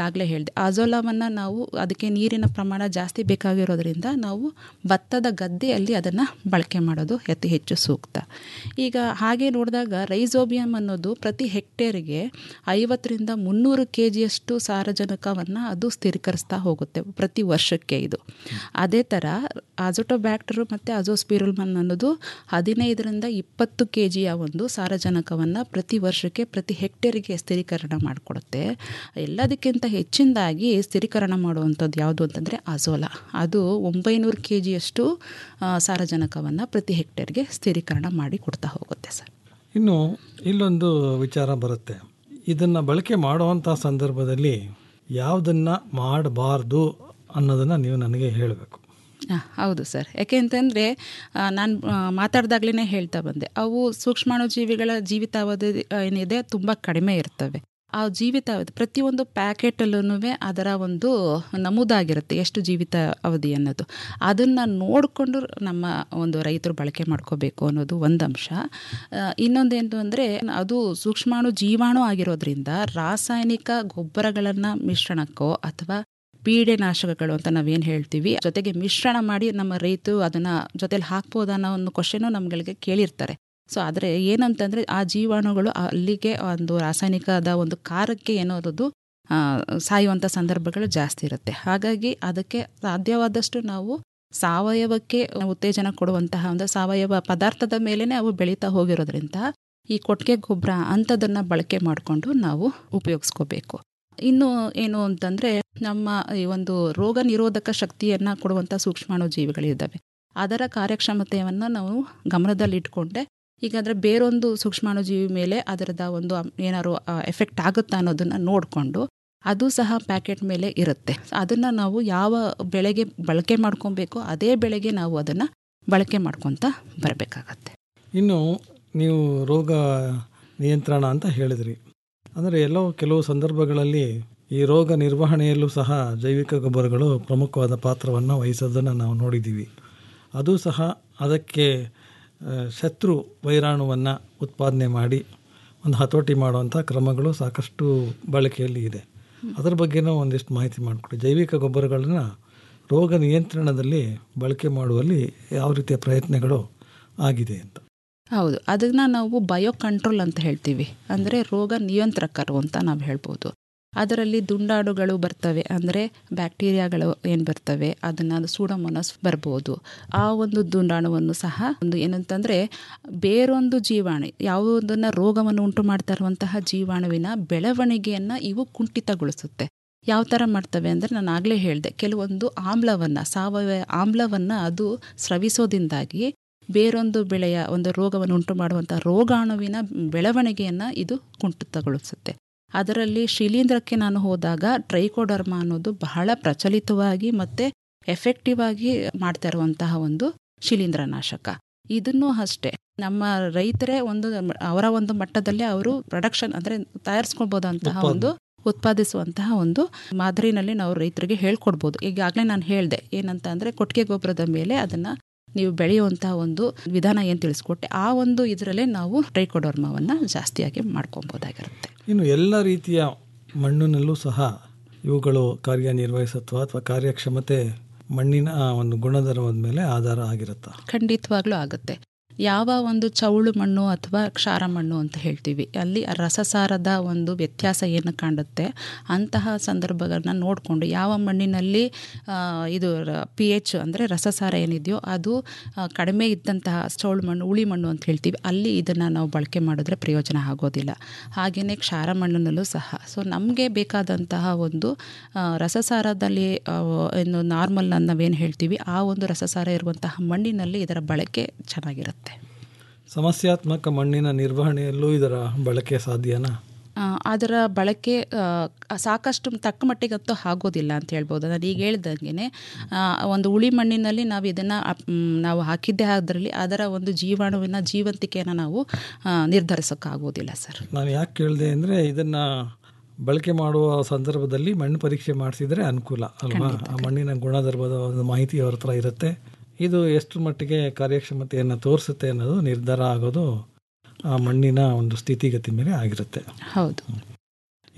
Speaker 7: ಆಗಲೇ ಹೇಳಿದೆ ಅಜೋಲಾವನ್ನು ನಾವು ಅದಕ್ಕೆ ನೀರಿನ ಪ್ರಮಾಣ ಜಾಸ್ತಿ ಬೇಕಾಗಿರೋದ್ರಿಂದ ನಾವು ಭತ್ತದ ಗದ್ದೆಯಲ್ಲಿ ಅದನ್ನು ಬಳಕೆ ಮಾಡೋದು ಅತಿ ಹೆಚ್ಚು ಸೂಕ್ತ ಈಗ ಹಾಗೆ ನೋಡಿದಾಗ ರೈಸೋಬಿಯಂ ಅನ್ನೋದು ಪ್ರತಿ ಹೆಕ್ಟೇರ್ಗೆ ಐವತ್ತರಿಂದ ಮುನ್ನೂರು ಕೆ ಜಿಯಷ್ಟು ಸಾರಜನಕವನ್ನು ಅದು ಸ್ಥಿರೀಕರಿಸ್ತಾ ಹೋಗುತ್ತೆ ಪ್ರತಿ ವರ್ಷಕ್ಕೆ ಇದು ಅದೇ ಥರ ಅಜೋಟೋಬ್ಯಾಕ್ಟರು ಮತ್ತು ಅಜೋಸ್ಪಿರುಲ್ಮನ್ ಅನ್ನೋದು ಹದಿನೈದರಿಂದ ಇಪ್ಪತ್ತು ಕೆ ಜಿಯ ಒಂದು ಸಾರಜನಕವನ್ನು ಪ್ರತಿ ವರ್ಷಕ್ಕೆ ಪ್ರತಿ ಹೆಕ್ಟೇರಿಗೆ ಸ್ಥಿರೀಕರಣ ಮಾಡಿಕೊಡುತ್ತೆ ಎಲ್ಲದಕ್ಕಿಂತ ಹೆಚ್ಚಿನದಾಗಿ ಸ್ಥಿರೀಕರಣ ಮಾಡುವಂಥದ್ದು ಯಾವುದು ಅಂತಂದರೆ ಅಜೋಲಾ ಅದು ಒಂಬೈನೂರು ಕೆ ಜಿಯಷ್ಟು ಸಾರಜನಕವನ್ನು ಪ್ರತಿ ಹೆಕ್ಟೇರ್ಗೆ ಸ್ಥಿರೀಕರಣ ಮಾಡಿ ಕೊಡ್ತಾ ಹೋಗುತ್ತೆ ಸರ್
Speaker 6: ಇನ್ನು ಇಲ್ಲೊಂದು ವಿಚಾರ ಬರುತ್ತೆ ಇದನ್ನು ಬಳಕೆ ಮಾಡುವಂಥ ಸಂದರ್ಭದಲ್ಲಿ ಯಾವುದನ್ನು ಮಾಡಬಾರ್ದು ಅನ್ನೋದನ್ನು ನೀವು ನನಗೆ ಹೇಳಬೇಕು
Speaker 7: ಆ, ಹೌದು ಸರ್ ಯಾಕೆ ಅಂತಂದರೆ ನಾನು ಮಾತಾಡ್ದಾಗ್ಲೇ ಹೇಳ್ತಾ ಬಂದೆ ಅವು ಸೂಕ್ಷ್ಮಾಣುಜೀವಿಗಳ ಜೀವಿತಾವಧಿ ಆ, ಏನಿದೆ ತುಂಬ ಕಡಿಮೆ ಇರ್ತವೆ ಆ ಜೀವಿತಾವಧಿ ಪ್ರತಿಯೊಂದು ಪ್ಯಾಕೆಟಲ್ಲೂ ಅದರ ಒಂದು ನಮೂದಾಗಿರುತ್ತೆ ಎಷ್ಟು ಜೀವಿತ ಅವಧಿ ಅನ್ನೋದು ಅದನ್ನು ನೋಡಿಕೊಂಡು ನಮ್ಮ ಒಂದು ರೈತರು ಬಳಕೆ ಮಾಡ್ಕೋಬೇಕು ಅನ್ನೋದು ಒಂದು ಅಂಶ ಆ, ಇನ್ನೊಂದೇನು ಅಂದರೆ ಅದು ಸೂಕ್ಷ್ಮಾಣು ಜೀವಾಣು ಆಗಿರೋದ್ರಿಂದ ರಾಸಾಯನಿಕ ಗೊಬ್ಬರಗಳನ್ನು ಮಿಶ್ರಣಕ್ಕೋ ಅಥವಾ ಪೀಡೆನಾಶಕಗಳು ಅಂತ ನಾವೇನು ಹೇಳ್ತೀವಿ ಜೊತೆಗೆ ಮಿಶ್ರಣ ಮಾಡಿ ನಮ್ಮ ರೈತರು ಅದನ್ನು ಜೊತೆಲಿ ಹಾಕ್ಬೋದಾ ಅನ್ನೋ ಒಂದು ಕ್ವಶನು ನಮ್ಗಳಿಗೆ ಕೇಳಿರ್ತಾರೆ ಸೊ ಆದರೆ ಏನಂತಂದರೆ ಆ ಜೀವಾಣುಗಳು ಅಲ್ಲಿಗೆ ಒಂದು ರಾಸಾಯನಿಕದ ಒಂದು ಕಾರಕ್ಕೆ ಏನೋದು ಆ, ಸಾಯುವಂಥ ಸಂದರ್ಭಗಳು ಜಾಸ್ತಿ ಇರುತ್ತೆ ಹಾಗಾಗಿ ಅದಕ್ಕೆ ಸಾಧ್ಯವಾದಷ್ಟು ನಾವು ಸಾವಯವಕ್ಕೆ ಉತ್ತೇಜನ ಕೊಡುವಂತಹ ಒಂದು ಸಾವಯವ ಪದಾರ್ಥದ ಮೇಲೇ ಅವು ಬೆಳೀತಾ ಹೋಗಿರೋದ್ರಿಂದ ಈ ಕೊಟ್ಟಿಗೆ ಗೊಬ್ಬರ ಅಂಥದನ್ನು ಬಳಕೆ ಮಾಡಿಕೊಂಡು ನಾವು ಉಪಯೋಗಿಸ್ಕೋಬೇಕು ಇನ್ನು ಏನು ಅಂತಂದರೆ ನಮ್ಮ ಈ ಒಂದು ರೋಗ ನಿರೋಧಕ ಶಕ್ತಿಯನ್ನು ಕೊಡುವಂಥ ಸೂಕ್ಷ್ಮಾಣು ಜೀವಿಗಳಿದ್ದಾವೆ ಅದರ ಕಾರ್ಯಕ್ಷಮತೆಯನ್ನು ನಾವು ಗಮನದಲ್ಲಿಟ್ಕೊಂಡೆ ಈಗ ಅಂದರೆ ಬೇರೊಂದು ಸೂಕ್ಷ್ಮಾಣು ಜೀವಿ ಮೇಲೆ ಅದರದ ಒಂದು ಏನಾದ್ರು ಎಫೆಕ್ಟ್ ಆಗುತ್ತಾ ಅನ್ನೋದನ್ನು ನೋಡಿಕೊಂಡು ಅದು ಸಹ ಪ್ಯಾಕೆಟ್ ಮೇಲೆ ಇರುತ್ತೆ ಅದನ್ನು ನಾವು ಯಾವ ಬೆಳೆಗೆ ಬಳಕೆ ಮಾಡ್ಕೊಬೇಕೋ ಅದೇ ಬೆಳೆಗೆ ನಾವು ಅದನ್ನು ಬಳಕೆ ಮಾಡ್ಕೊತ ಬರಬೇಕಾಗತ್ತೆ
Speaker 6: ಇನ್ನು ನೀವು ರೋಗ ನಿಯಂತ್ರಣ ಅಂತ ಹೇಳಿದ್ರಿ ಅಂದರೆ ಎಲ್ಲೋ ಕೆಲವು ಸಂದರ್ಭಗಳಲ್ಲಿ ಈ ರೋಗ ನಿರ್ವಹಣೆಯಲ್ಲೂ ಸಹ ಜೈವಿಕ ಗೊಬ್ಬರಗಳು ಪ್ರಮುಖವಾದ ಪಾತ್ರವನ್ನು ವಹಿಸೋದನ್ನು ನಾವು ನೋಡಿದ್ದೀವಿ ಅದು ಸಹ ಅದಕ್ಕೆ ಆ, ಶತ್ರು ವೈರಾಣುವನ್ನು ಉತ್ಪಾದನೆ ಮಾಡಿ ಒಂದು ಹತೋಟಿ ಮಾಡುವಂಥ ಕ್ರಮಗಳು ಸಾಕಷ್ಟು ಬಳಕೆಯಲ್ಲಿ ಇದೆ ಅದರ ಬಗ್ಗೆನೂ ಒಂದಿಷ್ಟು ಮಾಹಿತಿ ಮಾಡಿಕೊಡಿ ಜೈವಿಕ ಗೊಬ್ಬರಗಳನ್ನು ರೋಗ ನಿಯಂತ್ರಣದಲ್ಲಿ ಬಳಕೆ ಮಾಡುವಲ್ಲಿ ಯಾವ ರೀತಿಯ ಪ್ರಯತ್ನಗಳು ಆಗಿದೆ ಅಂತ
Speaker 7: ಹೌದು ಅದನ್ನು ನಾವು ಬಯೋ ಕಂಟ್ರೋಲ್ ಅಂತ ಹೇಳ್ತೀವಿ ಅಂದರೆ ರೋಗ ನಿಯಂತ್ರಕರು ಅಂತ ನಾವು ಹೇಳ್ಬೋದು ಅದರಲ್ಲಿ ದುಂಡಾಡುಗಳು ಬರ್ತವೆ ಅಂದರೆ ಬ್ಯಾಕ್ಟೀರಿಯಾಗಳು ಏನು ಬರ್ತವೆ ಅದನ್ನು ಸೂಡೋಮೋನಸ್ ಬರ್ಬೋದು ಆ ಒಂದು ದುಂಡಾಣುವನ್ನು ಸಹ ಒಂದು ಏನಂತಂದರೆ ಬೇರೊಂದು ಜೀವಾಣು ಯಾವುದನ್ನು ರೋಗವನ್ನು ಉಂಟು ಮಾಡ್ತಾ ಇರುವಂತಹ ಜೀವಾಣುವಿನ ಬೆಳವಣಿಗೆಯನ್ನು ಇವು ಕುಂಠಿತಗೊಳಿಸುತ್ತೆ ಯಾವ ಥರ ಮಾಡ್ತವೆ ಅಂದರೆ ನಾನು ಆಗಲೇ ಹೇಳಿದೆ ಕೆಲವೊಂದು ಆಮ್ಲವನ್ನು ಸಾವಯವ ಆಮ್ಲವನ್ನು ಅದು ಸ್ರವಿಸೋದ್ರಿಂದಾಗಿ ಬೇರೊಂದು ಬೆಳೆಯ ಒಂದು ರೋಗವನ್ನು ಉಂಟು ಮಾಡುವಂಥ ರೋಗಾಣುವಿನ ಬೆಳವಣಿಗೆಯನ್ನು ಇದು ಕುಂಠಿತಗೊಳಿಸುತ್ತೆ ಅದರಲ್ಲಿ ಶಿಲೀಂಧ್ರಕ್ಕೆ ನಾನು ಹೋದಾಗ ಟ್ರೈಕೋಡರ್ಮಾ ಅನ್ನೋದು ಬಹಳ ಪ್ರಚಲಿತವಾಗಿ ಮತ್ತು ಎಫೆಕ್ಟಿವ್ ಆಗಿ ಮಾಡ್ತಾ ಇರುವಂತಹ ಒಂದು ಶಿಲೀಂಧ್ರನಾಶಕ ಇದನ್ನು ಅಷ್ಟೇ ನಮ್ಮ ರೈತರೇ ಒಂದು ಅವರ ಒಂದು ಮಟ್ಟದಲ್ಲಿ ಅವರು ಪ್ರೊಡಕ್ಷನ್ ಅಂದರೆ ತಯಾರಿಸ್ಕೊಳ್ಬೋದಂತಹ ಒಂದು ಉತ್ಪಾದಿಸುವಂತಹ ಒಂದು ಮಾದರಿನಲ್ಲಿ ನಾವು ರೈತರಿಗೆ ಹೇಳ್ಕೊಡ್ಬೋದು ಈಗಾಗಲೇ ನಾನು ಹೇಳಿದೆ ಏನಂತ ಅಂದರೆ ಕೊಟ್ಟಿಗೆ ಗೊಬ್ಬರದ ಮೇಲೆ ಅದನ್ನು ನೀವು ಬೆಳೆಯುವಂತಹ ಒಂದು ವಿಧಾನ ಏನು ತಿಳಿಸ್ಕೊಟ್ಟೆ ಆ ಒಂದು ಇದರಲ್ಲೇ ನಾವು ಟ್ರೈಕೋಡರ್ಮವನ್ನು ಜಾಸ್ತಿಯಾಗಿ ಮಾಡ್ಕೊಬೋದಾಗಿರುತ್ತೆ
Speaker 6: ಇನ್ನು ಎಲ್ಲ ರೀತಿಯ ಮಣ್ಣಿನಲ್ಲೂ ಸಹ ಇವುಗಳು ಕಾರ್ಯನಿರ್ವಹಿಸುತ್ತವಾ ಅಥವಾ ಕಾರ್ಯಕ್ಷಮತೆ ಮಣ್ಣಿನ ಒಂದು ಗುಣಧರ್ಮದ ಮೇಲೆ ಆಧಾರ ಆಗಿರುತ್ತಾ
Speaker 7: ಖಂಡಿತವಾಗ್ಲೂ ಆಗುತ್ತೆ ಯಾವ ಒಂದು ಚೌಳು ಮಣ್ಣು ಅಥವಾ ಕ್ಷಾರ ಮಣ್ಣು ಅಂತ ಹೇಳ್ತೀವಿ ಅಲ್ಲಿ ರಸಸಾರದ ಒಂದು ವ್ಯತ್ಯಾಸ ಏನು ಕಾಣುತ್ತೆ ಅಂತಹ ಸಂದರ್ಭಗಳನ್ನ ನೋಡಿಕೊಂಡು ಯಾವ ಮಣ್ಣಿನಲ್ಲಿ ಆ, ಇದು ಪಿ ಎಚ್ ಅಂದರೆ ರಸಸಾರ ಏನಿದೆಯೋ ಅದು ಆ, ಕಡಿಮೆ ಇದ್ದಂತಹ ಚೌಳು ಮಣ್ಣು ಉಳಿ ಮಣ್ಣು ಅಂತ ಹೇಳ್ತೀವಿ ಅಲ್ಲಿ ಇದನ್ನು ನಾವು ಬಳಕೆ ಮಾಡಿದ್ರೆ ಪ್ರಯೋಜನ ಆಗೋದಿಲ್ಲ ಹಾಗೆಯೇ ಕ್ಷಾರ ಮಣ್ಣಿನಲ್ಲೂ ಸಹ ಸೊ ನಮಗೆ ಬೇಕಾದಂತಹ ಒಂದು ಆ, ರಸಸಾರದಲ್ಲಿ ಆ, ಏನು ನಾರ್ಮಲ್ ನಾವೇನು ಹೇಳ್ತೀವಿ ಆ ಒಂದು ರಸಸಾರ ಇರುವಂತಹ ಮಣ್ಣಿನಲ್ಲಿ ಇದರ ಬಳಕೆ ಚೆನ್ನಾಗಿರುತ್ತೆ
Speaker 6: ಸಮಸ್ಯಾತ್ಮಕ ಮಣ್ಣಿನ ನಿರ್ವಹಣೆಯಲ್ಲೂ ಇದರ ಬಳಕೆ ಸಾಧ್ಯನಾ
Speaker 7: ಆ, ಅದರ ಬಳಕೆ ಆ, ಸಾಕಷ್ಟು ತಕ್ಕ ಮಟ್ಟಿಗಂತೂ ಆಗೋದಿಲ್ಲ ಅಂತ ಹೇಳ್ಬೋದು ನಾನು ಈಗ ಹೇಳ್ದಂಗೆ ಒಂದು ಉಳಿ ಮಣ್ಣಿನಲ್ಲಿ ನಾವು ಇದನ್ನು ನಾವು ಹಾಕಿದ್ದೇ ಅದರಲ್ಲಿ ಅದರ ಒಂದು ಜೀವಾಣುವಿನ ಜೀವಂತಿಕೆಯನ್ನು ನಾವು ಆ, ನಿರ್ಧರಿಸೋಕ್ಕಾಗೋದಿಲ್ಲ ಸರ್
Speaker 6: ನಾನು ಯಾಕೆ ಕೇಳಿದೆ ಅಂದರೆ ಇದನ್ನು ಬಳಕೆ ಮಾಡುವ ಸಂದರ್ಭದಲ್ಲಿ ಮಣ್ಣು ಪರೀಕ್ಷೆ ಮಾಡಿಸಿದ್ರೆ ಅನುಕೂಲ ಅಲ್ವಾ ಆ ಮಣ್ಣಿನ ಗುಣಧರ್ಮದ ಒಂದು ಮಾಹಿತಿ ಅವ್ರ ಹತ್ರ ಇರುತ್ತೆ ಇದು ಎಷ್ಟು ಮಟ್ಟಿಗೆ ಕಾರ್ಯಕ್ಷಮತೆಯನ್ನು ತೋರಿಸುತ್ತೆ ಅನ್ನೋದು ನಿರ್ಧಾರ ಆಗೋದು ಆ ಮಣ್ಣಿನ ಒಂದು ಸ್ಥಿತಿಗತಿ ಮೇಲೆ ಆಗಿರುತ್ತೆ
Speaker 7: ಹೌದು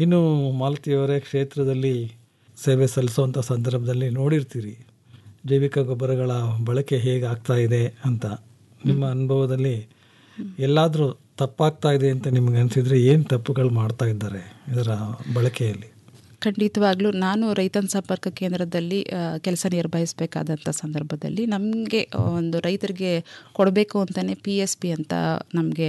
Speaker 6: ಇನ್ನು ಮಾಲತಿಯವರೇ ಕ್ಷೇತ್ರದಲ್ಲಿ ಸೇವೆ ಸಲ್ಲಿಸುವಂಥ ಸಂದರ್ಭದಲ್ಲಿ ನೋಡಿರ್ತೀರಿ ಜೈವಿಕ ಗೊಬ್ಬರಗಳ ಬಳಕೆ ಹೇಗೆ ಆಗ್ತಾ ಇದೆ ಅಂತ ನಿಮ್ಮ ಅನುಭವದಲ್ಲಿ ಎಲ್ಲಾದರೂ ತಪ್ಪಾಗ್ತಾ ಇದೆ ಅಂತ ನಿಮ್ಗೆ ಅನಿಸಿದ್ರೆ ಏನು ತಪ್ಪುಗಳು ಮಾಡ್ತಾ ಇದ್ದಾರೆ ಇದರ ಬಳಕೆಯಲ್ಲಿ
Speaker 7: ಖಂಡಿತವಾಗ್ಲೂ ನಾನು ರೈತನ ಸಂಪರ್ಕ ಕೇಂದ್ರದಲ್ಲಿ ಕೆಲಸ ನಿರ್ವಹಿಸಬೇಕಾದಂಥ ಸಂದರ್ಭದಲ್ಲಿ ನಮಗೆ ಒಂದು ರೈತರಿಗೆ ಕೊಡಬೇಕು ಅಂತಲೇ ಪಿ ಎಸ್ ಪಿ ಅಂತ ನಮಗೆ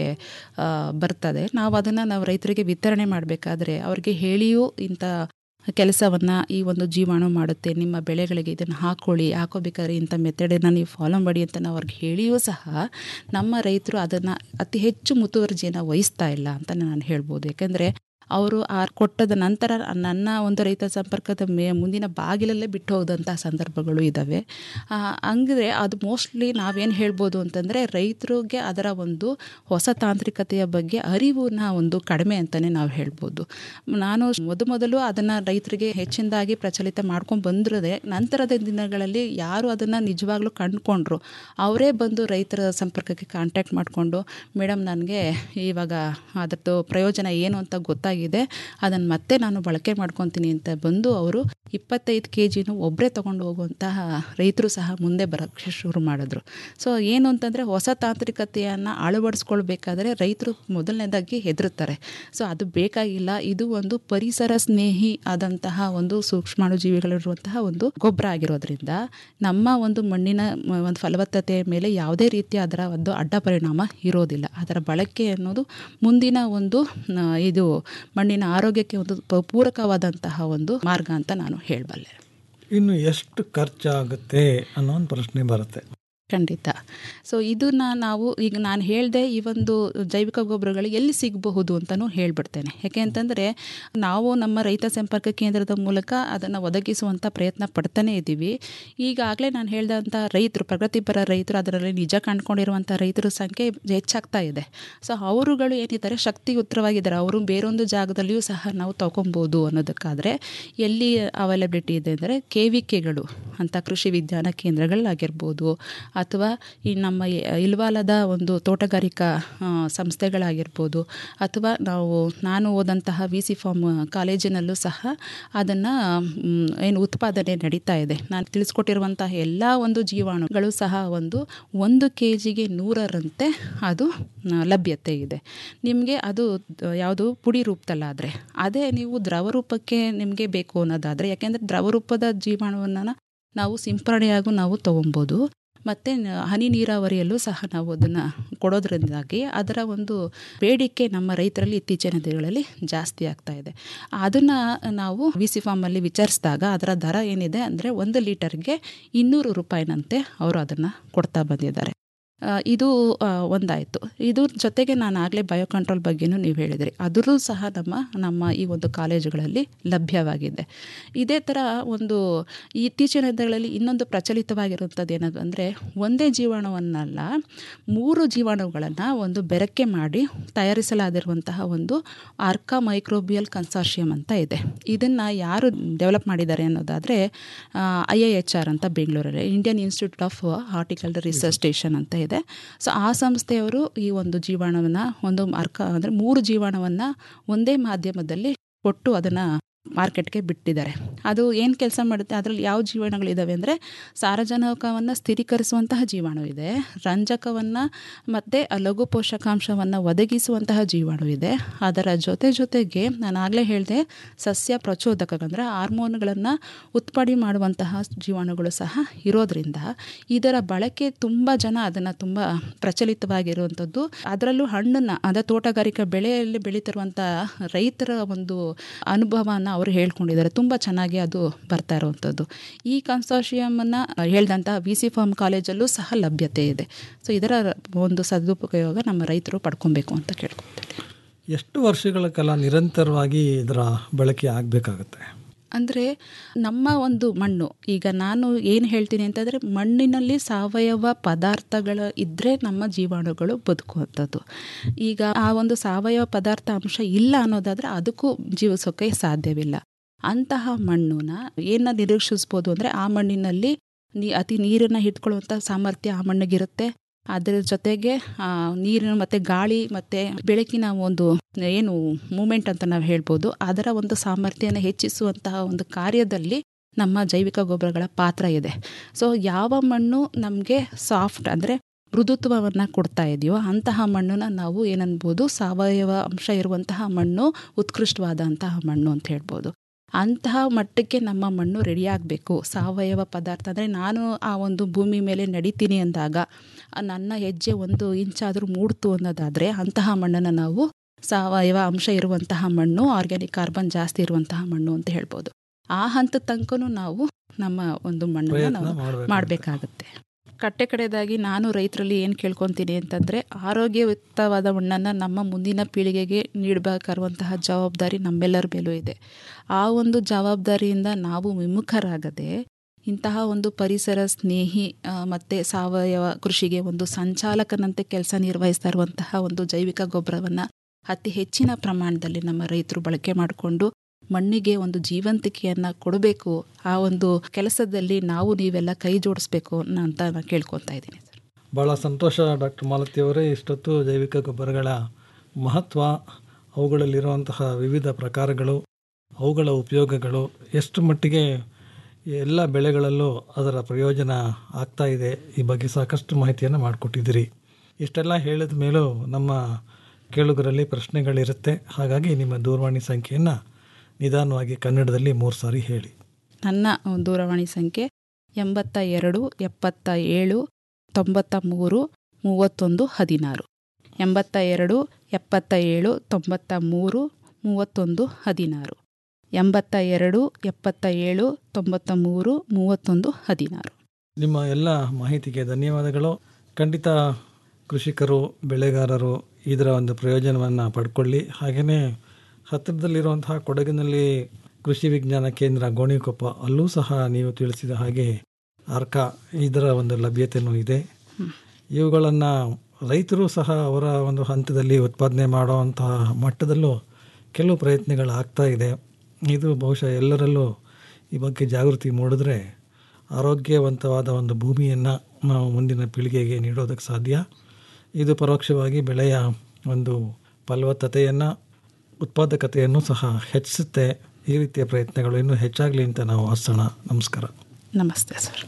Speaker 7: ಬರ್ತದೆ ನಾವು ಅದನ್ನು ನಾವು ರೈತರಿಗೆ ವಿತರಣೆ ಮಾಡಬೇಕಾದ್ರೆ ಅವ್ರಿಗೆ ಹೇಳಿಯೂ ಇಂಥ ಕೆಲಸವನ್ನು ಈ ಒಂದು ಜೀವಾಣು ಮಾಡುತ್ತೆ ನಿಮ್ಮ ಬೆಳೆಗಳಿಗೆ ಇದನ್ನು ಹಾಕ್ಕೊಳ್ಳಿ ಹಾಕೋಬೇಕಾದ್ರೆ ಇಂಥ ಮೆಥಡನ್ನು ನೀವು ಫಾಲೋ ಮಾಡಿ ಅಂತ ನಾವು ಅವ್ರಿಗೆ ಹೇಳಿಯೂ ಸಹ ನಮ್ಮ ರೈತರು ಅದನ್ನು ಅತಿ ಹೆಚ್ಚು ಮುತುವರ್ಜಿಯನ್ನು ವಹಿಸ್ತಾ ಇಲ್ಲ ಅಂತ ನಾನು ಹೇಳ್ಬೋದು ಯಾಕೆಂದರೆ ಅವರು ಆ ಕೊಟ್ಟದ ನಂತರ ನನ್ನ ಒಂದು ರೈತ ಸಂಪರ್ಕದ ಮೇ ಮುಂದಿನ ಬಾಗಿಲಲ್ಲೇ ಬಿಟ್ಟು ಹೋದಂಥ ಸಂದರ್ಭಗಳು ಇದ್ದಾವೆ ಹಂಗಿದ್ರೆ ಅದು ಮೋಸ್ಟ್ಲಿ ನಾವೇನು ಹೇಳ್ಬೋದು ಅಂತಂದರೆ ರೈತರಿಗೆ ಅದರ ಒಂದು ಹೊಸ ತಾಂತ್ರಿಕತೆಯ ಬಗ್ಗೆ ಅರಿವನ್ನ ಒಂದು ಕಡಿಮೆ ಅಂತಲೇ ನಾವು ಹೇಳ್ಬೋದು ನಾನು ಮೊದ ಮೊದಲು ಅದನ್ನು ರೈತರಿಗೆ ಹೆಚ್ಚಿನದಾಗಿ ಪ್ರಚಲಿತ ಮಾಡ್ಕೊಂಡು ಬಂದಿರದೆ ನಂತರದ ದಿನಗಳಲ್ಲಿ ಯಾರು ಅದನ್ನು ನಿಜವಾಗ್ಲೂ ಕಂಡುಕೊಂಡ್ರು ಅವರೇ ಬಂದು ರೈತರ ಸಂಪರ್ಕಕ್ಕೆ ಕಾಂಟ್ಯಾಕ್ಟ್ ಮಾಡಿಕೊಂಡು ಮೇಡಮ್ ನನಗೆ ಇವಾಗ ಅದರದ್ದು ಪ್ರಯೋಜನ ಏನು ಅಂತ ಗೊತ್ತಾಗಿದೆ ಅದನ್ನು ಮತ್ತೆ ನಾನು ಬಳಕೆ ಮಾಡ್ಕೊತೀನಿ ಅಂತ ಬಂದು ಅವರು ಇಪ್ಪತ್ತೈದು ಕೆ ಜಿನೂ ಒಬ್ಬರೇ ತೊಗೊಂಡು ಹೋಗುವಂತಹ ರೈತರು ಸಹ ಮುಂದೆ ಬರೋಕ್ಕೆ ಶುರು ಮಾಡಿದ್ರು ಸೊ ಏನು ಅಂತಂದರೆ ಹೊಸ ತಾಂತ್ರಿಕತೆಯನ್ನು ಅಳವಡಿಸ್ಕೊಳ್ಬೇಕಾದ್ರೆ ರೈತರು ಮೊದಲನೇದಾಗಿ ಹೆದರುತ್ತಾರೆ ಸೊ ಅದು ಬೇಕಾಗಿಲ್ಲ ಇದು ಒಂದು ಪರಿಸರ ಸ್ನೇಹಿ ಆದಂತಹ ಒಂದು ಸೂಕ್ಷ್ಮಾಣುಜೀವಿಗಳಿರುವಂತಹ ಒಂದು ಗೊಬ್ಬರ ಆಗಿರೋದ್ರಿಂದ ನಮ್ಮ ಒಂದು ಮಣ್ಣಿನ ಒಂದು ಫಲವತ್ತತೆಯ ಮೇಲೆ ಯಾವುದೇ ರೀತಿಯ ಅದರ ಒಂದು ಅಡ್ಡ ಪರಿಣಾಮ ಇರೋದಿಲ್ಲ ಅದರ ಬಳಕೆ ಅನ್ನೋದು ಮುಂದಿನ ಒಂದು ಇದು ಮಣ್ಣಿನ ಆರೋಗ್ಯಕ್ಕೆ ಒಂದು ಪೂರಕವಾದಂತಹ ಒಂದು ಮಾರ್ಗ ಅಂತ ನಾನು ಹೇಳಬಲ್ಲೆ
Speaker 6: ಇನ್ನು ಎಷ್ಟು ಖರ್ಚಾಗುತ್ತೆ ಅನ್ನೋ ಒಂದು ಪ್ರಶ್ನೆ ಬರುತ್ತೆ
Speaker 7: ಖಂಡಿತ ಸೊ ಇದನ್ನ ನಾವು ಈಗ ನಾನು ಹೇಳಿದೆ ಈ ಒಂದು ಜೈವಿಕ ಗೊಬ್ಬರಗಳು ಎಲ್ಲಿ ಸಿಗಬಹುದು ಅಂತಲೂ ಹೇಳ್ಬಿಡ್ತೇನೆ ಯಾಕೆ ಅಂತಂದರೆ ನಾವು ನಮ್ಮ ರೈತ ಸಂಪರ್ಕ ಕೇಂದ್ರದ ಮೂಲಕ ಅದನ್ನು ಒದಗಿಸುವಂಥ ಪ್ರಯತ್ನ ಪಡ್ತಾನೇ ಇದ್ದೀವಿ ಈಗಾಗಲೇ ನಾನು ಹೇಳಿದಂಥ ರೈತರು ಪ್ರಗತಿಪರ ರೈತರು ಅದರಲ್ಲಿ ನಿಜ ಕಂಡುಕೊಂಡಿರುವಂಥ ರೈತರ ಸಂಖ್ಯೆ ಹೆಚ್ಚಾಗ್ತಾ ಇದೆ ಸೊ ಅವರುಗಳು ಏನಿದ್ದಾರೆ ಶಕ್ತಿಯುತವಾಗಿದ್ದಾರೆ ಅವರು ಬೇರೊಂದು ಜಾಗದಲ್ಲಿಯೂ ಸಹ ನಾವು ತಗೊಬೋದು ಅನ್ನೋದಕ್ಕಾದರೆ ಎಲ್ಲಿ ಅವೈಲಬಿಲಿಟಿ ಇದೆ ಅಂದರೆ ಕೆ ವಿ ಕೆಗಳು ಅಂತ ಕೃಷಿ ವಿಜ್ಞಾನ ಕೇಂದ್ರಗಳಾಗಿರ್ಬೋದು ಅಥವಾ ಈ ನಮ್ಮ ಇಲ್ವಾಲದ ಒಂದು ತೋಟಗಾರಿಕಾ ಸಂಸ್ಥೆಗಳಾಗಿರ್ಬೋದು ಅಥವಾ ನಾವು ನಾನು ಓದಂತಹ ವಿ ಸಿ ಫಾರ್ಮ್ ಕಾಲೇಜಿನಲ್ಲೂ ಸಹ ಅದನ್ನು ಏನು ಉತ್ಪಾದನೆ ನಡೀತಾ ಇದೆ ನಾನು ತಿಳಿಸ್ಕೊಟ್ಟಿರುವಂತಹ ಎಲ್ಲ ಒಂದು ಜೀವಾಣುಗಳು ಸಹ ಒಂದು ಒಂದು ಕೆ ಜಿಗೆ ನೂರರಂತೆ ಅದು ಲಭ್ಯತೆ ಇದೆ ನಿಮಗೆ ಅದು ಯಾವುದು ಪುಡಿ ರೂಪದಲ್ಲಾದರೆ ಅದೇ ನೀವು ದ್ರವ ರೂಪಕ್ಕೆ ನಿಮಗೆ ಬೇಕು ಅನ್ನೋದಾದರೆ ಯಾಕೆಂದರೆ ದ್ರವ ರೂಪದ ಜೀವಾಣುವನ್ನು ನಾವು ಸಿಂಪರಣೆಯಾಗೂ ನಾವು ತೊಗೊಬೋದು ಮತ್ತು ಹನಿ ನೀರಾವರಿಯಲ್ಲೂ ಸಹ ನಾವು ಅದನ್ನು ಕೊಡೋದ್ರಿಂದಾಗಿ ಅದರ ಒಂದು ಬೇಡಿಕೆ ನಮ್ಮ ರೈತರಲ್ಲಿ ಇತ್ತೀಚಿನ ದಿನಗಳಲ್ಲಿ ಜಾಸ್ತಿ ಆಗ್ತಾ ಇದೆ ಅದನ್ನು ನಾವು ವಿ ಸಿ ಫಾರ್ಮಲ್ಲಿ ವಿಚಾರಿಸಿದಾಗ ಅದರ ದರ ಏನಿದೆ ಅಂದರೆ ಒಂದು ಲೀಟರ್ಗೆ ಇನ್ನೂರು ರೂಪಾಯಿನಂತೆ ಅವರು ಅದನ್ನು ಕೊಡ್ತಾ ಬಂದಿದ್ದಾರೆ ಇದು ಒಂದಾಯಿತು ಇದ್ರ ಜೊತೆಗೆ ನಾನು ಆಗಲೇ ಬಯೋ ಕಂಟ್ರೋಲ್ ಬಗ್ಗೆನೂ ನೀವು ಹೇಳಿದ್ರಿ ಅದರಲ್ಲೂ ಸಹ ನಮ್ಮ ನಮ್ಮ ಈ ಒಂದು ಕಾಲೇಜುಗಳಲ್ಲಿ ಲಭ್ಯವಾಗಿದೆ ಇದೇ ಥರ ಒಂದು ಇತ್ತೀಚಿನ ದಿನಗಳಲ್ಲಿ ಇನ್ನೊಂದು ಪ್ರಚಲಿತವಾಗಿರುವಂಥದ್ದು ಏನದು ಅಂದರೆ ಒಂದೇ ಜೀವಾಣುವನ್ನಲ್ಲ ಮೂರು ಜೀವಾಣುಗಳನ್ನು ಒಂದು ಬೆರಕೆ ಮಾಡಿ ತಯಾರಿಸಲಾಗಿರುವಂತಹ ಒಂದು ಆರ್ಕಾ ಮೈಕ್ರೋಬಿಯಲ್ ಕನ್ಸಾರ್ಷಿಯಮ್ ಅಂತ ಇದೆ ಇದನ್ನು ಯಾರು ಡೆವಲಪ್ ಮಾಡಿದ್ದಾರೆ ಅನ್ನೋದಾದರೆ ಐ ಐ ಎಚ್ ಆರ್ ಅಂತ ಬೆಂಗಳೂರಲ್ಲಿ Indian Institute of Horticulture Research Station ಅಂತ ಇದೆ ಸೊ ಆ ಸಂಸ್ಥೆಯವರು ಈ ಒಂದು ಜೀವಾಣುವನ್ನು ಒಂದು ಅರ್ಕ ಅಂದರೆ ಮೂರು ಜೀವಾಣುವನ್ನು ಒಂದೇ ಮಾಧ್ಯಮದಲ್ಲಿ ಕೊಟ್ಟು ಅದನ್ನು ಮಾರ್ಕೆಟ್ಗೆ ಬಿಟ್ಟಿದ್ದಾರೆ ಅದು ಏನು ಕೆಲಸ ಮಾಡುತ್ತೆ ಅದರಲ್ಲಿ ಯಾವ ಜೀವಾಣುಗಳಿದ್ದಾವೆ ಅಂದರೆ ಸಾರಜನಕವನ್ನು ಸ್ಥಿರೀಕರಿಸುವಂತಹ ಜೀವಾಣು ಇದೆ ರಂಜಕವನ್ನು ಮತ್ತು ಲಘು ಪೋಷಕಾಂಶವನ್ನು ಒದಗಿಸುವಂತಹ ಜೀವಾಣು ಇದೆ ಅದರ ಜೊತೆ ಜೊತೆಗೆ ನಾನು ಆಗಲೇ ಹೇಳಿದೆ ಸಸ್ಯ ಪ್ರಚೋದಕ ಅಂದರೆ ಹಾರ್ಮೋನ್ಗಳನ್ನು ಉತ್ಪತ್ತಿ ಮಾಡುವಂತಹ ಜೀವಾಣುಗಳು ಸಹ ಇರೋದ್ರಿಂದ ಇದರ ಬಳಕೆ ತುಂಬ ಜನ ಅದನ್ನು ತುಂಬ ಪ್ರಚಲಿತವಾಗಿರುವಂಥದ್ದು ಅದರಲ್ಲೂ ಹಣ್ಣನ್ನು ಅದ ತೋಟಗಾರಿಕಾ ಬೆಳೆಯಲ್ಲಿ ಬೆಳೀತಿರುವಂಥ ರೈತರ ಒಂದು ಅನುಭವನ ಅವರು ಹೇಳ್ಕೊಂಡಿದ್ದಾರೆ ತುಂಬ ಚೆನ್ನಾಗಿ ಅದು ಬರ್ತಾ ಇರುವಂಥದ್ದು ಈ ಕನ್ಸೋಷಿಯಮನ್ನು ಹೇಳ್ದಂಥ ವಿ ಸಿ ಫಾರ್ಮ್ ಕಾಲೇಜಲ್ಲೂ ಸಹ ಲಭ್ಯತೆ ಇದೆ ಸೊ ಇದರ ಒಂದು ಸದುಪಯೋಗ ನಮ್ಮ ರೈತರು ಪಡ್ಕೊಬೇಕು ಅಂತ ಕೇಳ್ಕೊತೀನಿ
Speaker 6: ಎಷ್ಟು ವರ್ಷಗಳ ಕಾಲ ನಿರಂತರವಾಗಿ ಇದರ ಬಳಕೆ ಆಗಬೇಕಾಗುತ್ತೆ
Speaker 7: ಅಂದರೆ ನಮ್ಮ ಒಂದು ಮಣ್ಣು ಈಗ ನಾನು ಏನು ಹೇಳ್ತೀನಿ ಅಂತಂದರೆ ಮಣ್ಣಿನಲ್ಲಿ ಸಾವಯವ ಪದಾರ್ಥಗಳು ಇದ್ದರೆ ನಮ್ಮ ಜೀವಾಣುಗಳು ಬದುಕುವಂಥದ್ದು ಈಗ ಆ ಒಂದು ಸಾವಯವ ಪದಾರ್ಥ ಅಂಶ ಇಲ್ಲ ಅನ್ನೋದಾದರೆ ಅದಕ್ಕೂ ಜೀವಿಸೋಕೆ ಸಾಧ್ಯವಿಲ್ಲ ಅಂತಹ ಮಣ್ಣನ್ನ ಏನು ನಿರೀಕ್ಷಿಸ್ಬೋದು ಅಂದರೆ ಆ ಮಣ್ಣಿನಲ್ಲಿ ನೀ ಅತಿ ನೀರನ್ನು ಹಿಡ್ಕೊಳ್ಳುವಂಥ ಸಾಮರ್ಥ್ಯ ಆ ಮಣ್ಣಿಗಿರುತ್ತೆ ಅದರ ಜೊತೆಗೆ ಆ, ನೀರಿನ ಮತ್ತು ಗಾಳಿ ಮತ್ತು ಬೆಳಕಿನ ಒಂದು ಏನು ಮೂಮೆಂಟ್ ಅಂತ ನಾವು ಹೇಳ್ಬೋದು ಅದರ ಒಂದು ಸಾಮರ್ಥ್ಯನ ಹೆಚ್ಚಿಸುವಂತಹ ಒಂದು ಕಾರ್ಯದಲ್ಲಿ ನಮ್ಮ ಜೈವಿಕ ಗೊಬ್ಬರಗಳ ಪಾತ್ರ ಇದೆ ಸೊ ಯಾವ ಮಣ್ಣು ನಮಗೆ ಸಾಫ್ಟ್ ಅಂದರೆ ಮೃದುತ್ವವನ್ನು ಕೊಡ್ತಾ ಇದೆಯೋ ಅಂತಹ ಮಣ್ಣನ್ನು ನಾವು ಏನನ್ಬೋದು ಸಾವಯವ ಅಂಶ ಇರುವಂತಹ ಮಣ್ಣು ಉತ್ಕೃಷ್ಟವಾದಂತಹ ಮಣ್ಣು ಅಂತ ಹೇಳ್ಬೋದು ಅಂತಹ ಮಟ್ಟಕ್ಕೆ ನಮ್ಮ ಮಣ್ಣು ರೆಡಿ ಆಗಬೇಕು ಸಾವಯವ ಪದಾರ್ಥ ಅಂದರೆ ನಾನು ಆ ಒಂದು ಭೂಮಿ ಮೇಲೆ ನಡಿತೀನಿ ಅಂದಾಗ ಆ ನನ್ನ ಹೆಜ್ಜೆ ಒಂದು ಇಂಚಾದರೂ ಮೂಡ್ತು ಅನ್ನೋದಾದರೆ ಅಂತಹ ಮಣ್ಣನ್ನು ನಾವು ಸಾವಯವ ಅಂಶ ಇರುವಂತಹ ಮಣ್ಣು ಆರ್ಗ್ಯಾನಿಕ್ ಕಾರ್ಬನ್ ಜಾಸ್ತಿ ಇರುವಂತಹ ಮಣ್ಣು ಅಂತ ಹೇಳ್ಬೋದು ಆ ಹಂತದ ತನಕನೂ ನಾವು ನಮ್ಮ ಒಂದು ಮಣ್ಣನ್ನು
Speaker 6: ಪ್ರಯತ್ನ
Speaker 7: ನಾವು
Speaker 6: ಮಾಡ್ಬೇಕು.
Speaker 7: ಮಾಡಬೇಕಾಗತ್ತೆ ಕಟ್ಟೆ ಕಡೆದಾಗಿ ನಾನು ರೈತರಲ್ಲಿ ಏನು ಕೇಳ್ಕೊತೀನಿ ಅಂತಂದರೆ ಆರೋಗ್ಯಯುಕ್ತವಾದ ಮಣ್ಣನ್ನು ನಮ್ಮ ಮುಂದಿನ ಪೀಳಿಗೆಗೆ ನೀಡಬೇಕಾಗಿರುವಂತಹ ಜವಾಬ್ದಾರಿ ನಮ್ಮೆಲ್ಲರ ಮೇಲೂ ಇದೆ ಆ ಒಂದು ಜವಾಬ್ದಾರಿಯಿಂದ ನಾವು ವಿಮುಖರಾಗದೆ ಇಂತಹ ಒಂದು ಪರಿಸರ ಸ್ನೇಹಿ ಆ, ಮತ್ತೆ ಸಾವಯವ ಕೃಷಿಗೆ ಒಂದು ಸಂಚಾಲಕನಂತೆ ಕೆಲಸ ನಿರ್ವಹಿಸ್ತಾ ಇರುವಂತಹ ಒಂದು ಜೈವಿಕ ಗೊಬ್ಬರವನ್ನು ಅತಿ ಹೆಚ್ಚಿನ ಪ್ರಮಾಣದಲ್ಲಿ ನಮ್ಮ ರೈತರು ಬಳಕೆ ಮಾಡಿಕೊಂಡು ಮಣ್ಣಿಗೆ ಒಂದು ಜೀವಂತಿಕೆಯನ್ನು ಕೊಡಬೇಕು ಆ ಒಂದು ಕೆಲಸದಲ್ಲಿ ನಾವು ನೀವೆಲ್ಲ ಕೈ ಜೋಡಿಸ್ಬೇಕು ಅಂತ ನಾನು ಕೇಳ್ಕೊತಾ ಇದ್ದೀನಿ ಸರ್
Speaker 6: ಭಾಳ ಸಂತೋಷ ಡಾಕ್ಟರ್ ಮಾಲತಿ ಅವರೇ ಇಷ್ಟೊತ್ತು ಜೈವಿಕ ಗೊಬ್ಬರಗಳ ಮಹತ್ವ ಅವುಗಳಲ್ಲಿರುವಂತಹ ವಿವಿಧ ಪ್ರಕಾರಗಳು ಅವುಗಳ ಉಪಯೋಗಗಳು ಎಷ್ಟು ಮಟ್ಟಿಗೆ ಎಲ್ಲ ಬೆಳೆಗಳಲ್ಲೂ ಅದರ ಪ್ರಯೋಜನ ಆಗ್ತಾ ಇದೆ ಈ ಬಗ್ಗೆ ಸಾಕಷ್ಟು ಮಾಹಿತಿಯನ್ನು ಮಾಡಿಕೊಟ್ಟಿದ್ದೀರಿ ಇಷ್ಟೆಲ್ಲ ಹೇಳಿದ ಮೇಲೂ ನಮ್ಮ ಕೇಳುಗರಲ್ಲಿ ಪ್ರಶ್ನೆಗಳಿರುತ್ತೆ ಹಾಗಾಗಿ ನಿಮ್ಮ ದೂರವಾಣಿ ಸಂಖ್ಯೆಯನ್ನು ನಿಧಾನವಾಗಿ ಕನ್ನಡದಲ್ಲಿ ಮೂರು ಸಾರಿ ಹೇಳಿ
Speaker 7: ನನ್ನ ದೂರವಾಣಿ ಸಂಖ್ಯೆ ಎಂಬತ್ತ ಎರಡು ಎಪ್ಪತ್ತ ಏಳು ತೊಂಬತ್ತ ಮೂರು ಮೂವತ್ತೊಂದು ಹದಿನಾರು ಎಂಬತ್ತ ಎರಡು ಎಪ್ಪತ್ತ ಏಳು ತೊಂಬತ್ತ ಮೂರು ಮೂವತ್ತೊಂದು ಹದಿನಾರು ಎಂಬತ್ತ ಎರಡು ಎಪ್ಪತ್ತ ಏಳು ತೊಂಬತ್ತ ಮೂರು ಮೂವತ್ತೊಂದು ಹದಿನಾರು
Speaker 6: ನಿಮ್ಮ ಎಲ್ಲ ಮಾಹಿತಿಗೆ ಧನ್ಯವಾದಗಳು ಖಂಡಿತ ಕೃಷಿಕರು ಬೆಳೆಗಾರರು ಇದರ ಒಂದು ಪ್ರಯೋಜನವನ್ನು ಪಡ್ಕೊಳ್ಳಿ ಹಾಗೆಯೇ ಹತ್ತಿರದಲ್ಲಿರುವಂತಹ ಕೊಡಗಿನಲ್ಲಿ ಕೃಷಿ ವಿಜ್ಞಾನ ಕೇಂದ್ರ ಗೋಣಿಕೊಪ್ಪ ಅಲ್ಲೂ ಸಹ ನೀವು ತಿಳಿಸಿದ ಹಾಗೆ ಅರ್ಕ ಇದರ ಒಂದು ಲಭ್ಯತೆಯೂ ಇದೆ ಇವುಗಳನ್ನು ರೈತರು ಸಹ ಅವರ ಒಂದು ಹಂತದಲ್ಲಿ ಉತ್ಪಾದನೆ ಮಾಡುವಂತಹ ಮಟ್ಟದಲ್ಲೂ ಕೆಲವು ಪ್ರಯತ್ನಗಳು ಆಗ್ತಾ ಇದೆ ಇದು ಬಹುಶಃ ಎಲ್ಲರಲ್ಲೂ ಈ ಬಗ್ಗೆ ಜಾಗೃತಿ ಮೂಡಿದ್ರೆ ಆರೋಗ್ಯವಂತವಾದ ಒಂದು ಭೂಮಿಯನ್ನು ನಾವು ಮುಂದಿನ ಪೀಳಿಗೆಗೆ ನೀಡೋದಕ್ಕೆ ಸಾಧ್ಯ ಇದು ಪರೋಕ್ಷವಾಗಿ ಬೆಳೆಯ ಒಂದು ಫಲವತ್ತತೆಯನ್ನು ಉತ್ಪಾದಕತೆಯನ್ನು ಸಹ ಹೆಚ್ಚಿಸುತ್ತೆ ಈ ರೀತಿಯ ಪ್ರಯತ್ನಗಳು ಇನ್ನೂ ಹೆಚ್ಚಾಗಲಿ ಅಂತ ನಾವು ಆಸೋಣ ನಮಸ್ಕಾರ
Speaker 7: ನಮಸ್ತೆ ಸರ್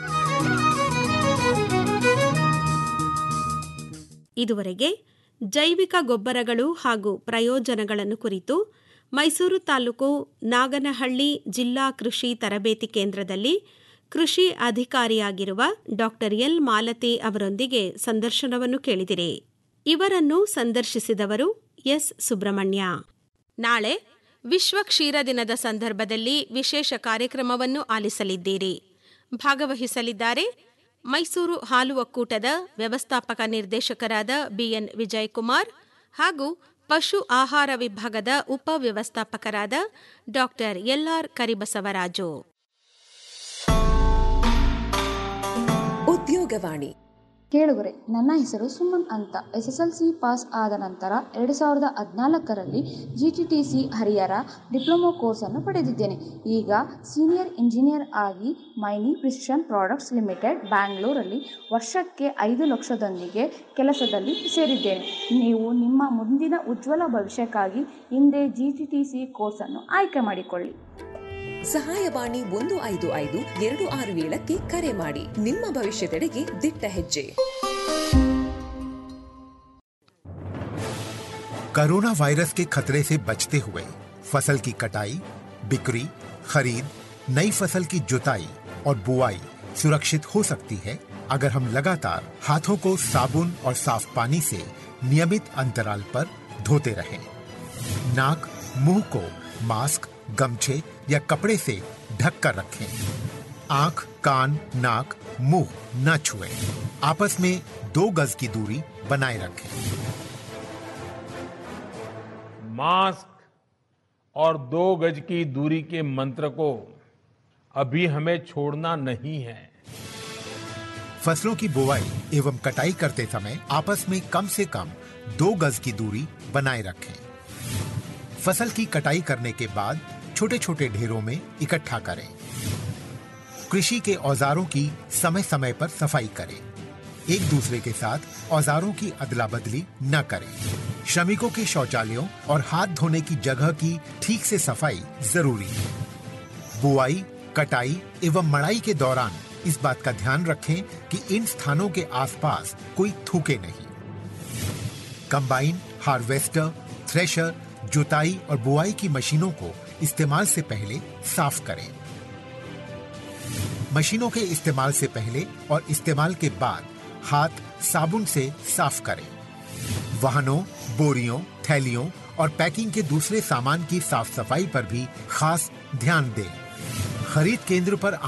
Speaker 5: ಇದುವರೆಗೆ ಜೈವಿಕ ಗೊಬ್ಬರಗಳು ಹಾಗೂ ಪ್ರಯೋಜನಗಳನ್ನು ಕುರಿತು ಮೈಸೂರು ತಾಲೂಕು ನಾಗನಹಳ್ಳಿ ಜಿಲ್ಲಾ ಕೃಷಿ ತರಬೇತಿ ಕೇಂದ್ರದಲ್ಲಿ ಕೃಷಿ ಅಧಿಕಾರಿಯಾಗಿರುವ ಡಾಕ್ಟರ್ ಎಲ್ ಮಾಲತಿ ಅವರೊಂದಿಗೆ ಸಂದರ್ಶನವನ್ನು ಕೇಳಿದಿರಿ ಇವರನ್ನು ಸಂದರ್ಶಿಸಿದವರು ಎಸ್ ಸುಬ್ರಹ್ಮಣ್ಯ ನಾಳೆ ವಿಶ್ವ ಕ್ಷೀರ ದಿನದ ಸಂದರ್ಭದಲ್ಲಿ ವಿಶೇಷ ಕಾರ್ಯಕ್ರಮವನ್ನು ಆಲಿಸಲಿದ್ದೀರಿ ಭಾಗವಹಿಸಲಿದ್ದಾರೆ ಮೈಸೂರು ಹಾಲು ಒಕ್ಕೂಟದ ವ್ಯವಸ್ಥಾಪಕ ನಿರ್ದೇಶಕರಾದ ಬಿಎನ್ ವಿಜಯಕುಮಾರ್ ಹಾಗೂ ಪಶು ಆಹಾರ ವಿಭಾಗದ ಉಪ ವ್ಯವಸ್ಥಾಪಕರಾದ ಡಾಕ್ಟರ್ ಎಲ್ಆರ್ ಕರಿಬಸವರಾಜು
Speaker 8: ಉದ್ಯೋಗವಾಣಿ
Speaker 9: ಕೇಳುಗರೆ ನನ್ನ ಹೆಸರು ಸುಮನ್ ಅಂತ S S L C pass ಆದ ನಂತರ ಎರಡು ಸಾವಿರದ ಹದಿನಾಲ್ಕರಲ್ಲಿ G T T C Harihara diploma ಕೋರ್ಸನ್ನು ಪಡೆದಿದ್ದೇನೆ ಈಗ ಸೀನಿಯರ್ ಇಂಜಿನಿಯರ್ ಆಗಿ ಮೈನಿ ಪ್ರಿಸಿಷನ್ ಪ್ರಾಡಕ್ಟ್ಸ್ ಲಿಮಿಟೆಡ್ ಬ್ಯಾಂಗ್ಳೂರಲ್ಲಿ ವರ್ಷಕ್ಕೆ ಐದು ಲಕ್ಷದೊಂದಿಗೆ ಕೆಲಸದಲ್ಲಿ ಸೇರಿದ್ದೇನೆ ನೀವು ನಿಮ್ಮ ಮುಂದಿನ ಉಜ್ವಲ ಭವಿಷ್ಯಕ್ಕಾಗಿ ಹಿಂದೆ ಜಿ ಟಿ ಟಿ ಸಿ ಕೋರ್ಸನ್ನು ಆಯ್ಕೆ ಮಾಡಿಕೊಳ್ಳಿ
Speaker 8: ಸಹಾಯವಾಣಿ ಒಂದು ಐದು ಐದು ಎರಡು ಆರು ಏಳಕ್ಕೆ ಕರೆ ಮಾಡಿ ನಿಮ್ಮ ಭವಿಷ್ಯದೆಡೆಗೆ ದಿಟ್ಟ ಹೆಜ್ಜೆ
Speaker 10: कोरोना वायरस के खतरे से बचते हुए फसल की कटाई बिक्री खरीद नई फसल की जुताई और बुआई सुरक्षित हो सकती है अगर हम लगातार हाथों को साबुन और साफ पानी से नियमित अंतराल पर धोते रहें। नाक मुंह को मास्क गमछे या कपड़े से ढक कर रखें आंख कान नाक मुंह न छुएं। आपस में दो गज की दूरी बनाए रखें
Speaker 2: मास्क और दो गज की दूरी के मंत्र को अभी हमें छोड़ना नहीं है
Speaker 10: फसलों की बुवाई एवं कटाई करते समय आपस में कम से कम दो गज की दूरी बनाए रखें फसल की कटाई करने के बाद छोटे छोटे ढेरों में इकट्ठा करें कृषि के औजारों की समय समय पर सफाई करें एक दूसरे के साथ औजारों की अदला बदली न करें श्रमिकों के शौचालयों और हाथ धोने की जगह की ठीक से सफाई जरूरी है बुआई कटाई एवं मड़ाई के दौरान इस बात का ध्यान रखें कि इन स्थानों के आसपास कोई थूके नहीं कंबाइन हार्वेस्टर थ्रेशर जुताई और बुआई की मशीनों को इस्तेमाल से पहले साफ करें मशीनों के इस्तेमाल से पहले और इस्तेमाल के बाद हाथ साबुन से साफ करें वाहनों बोरियों थैलियों और पैकिंग के दूसरे सामान की साफ सफाई पर भी खास ध्यान दें खरीद केंद्र पर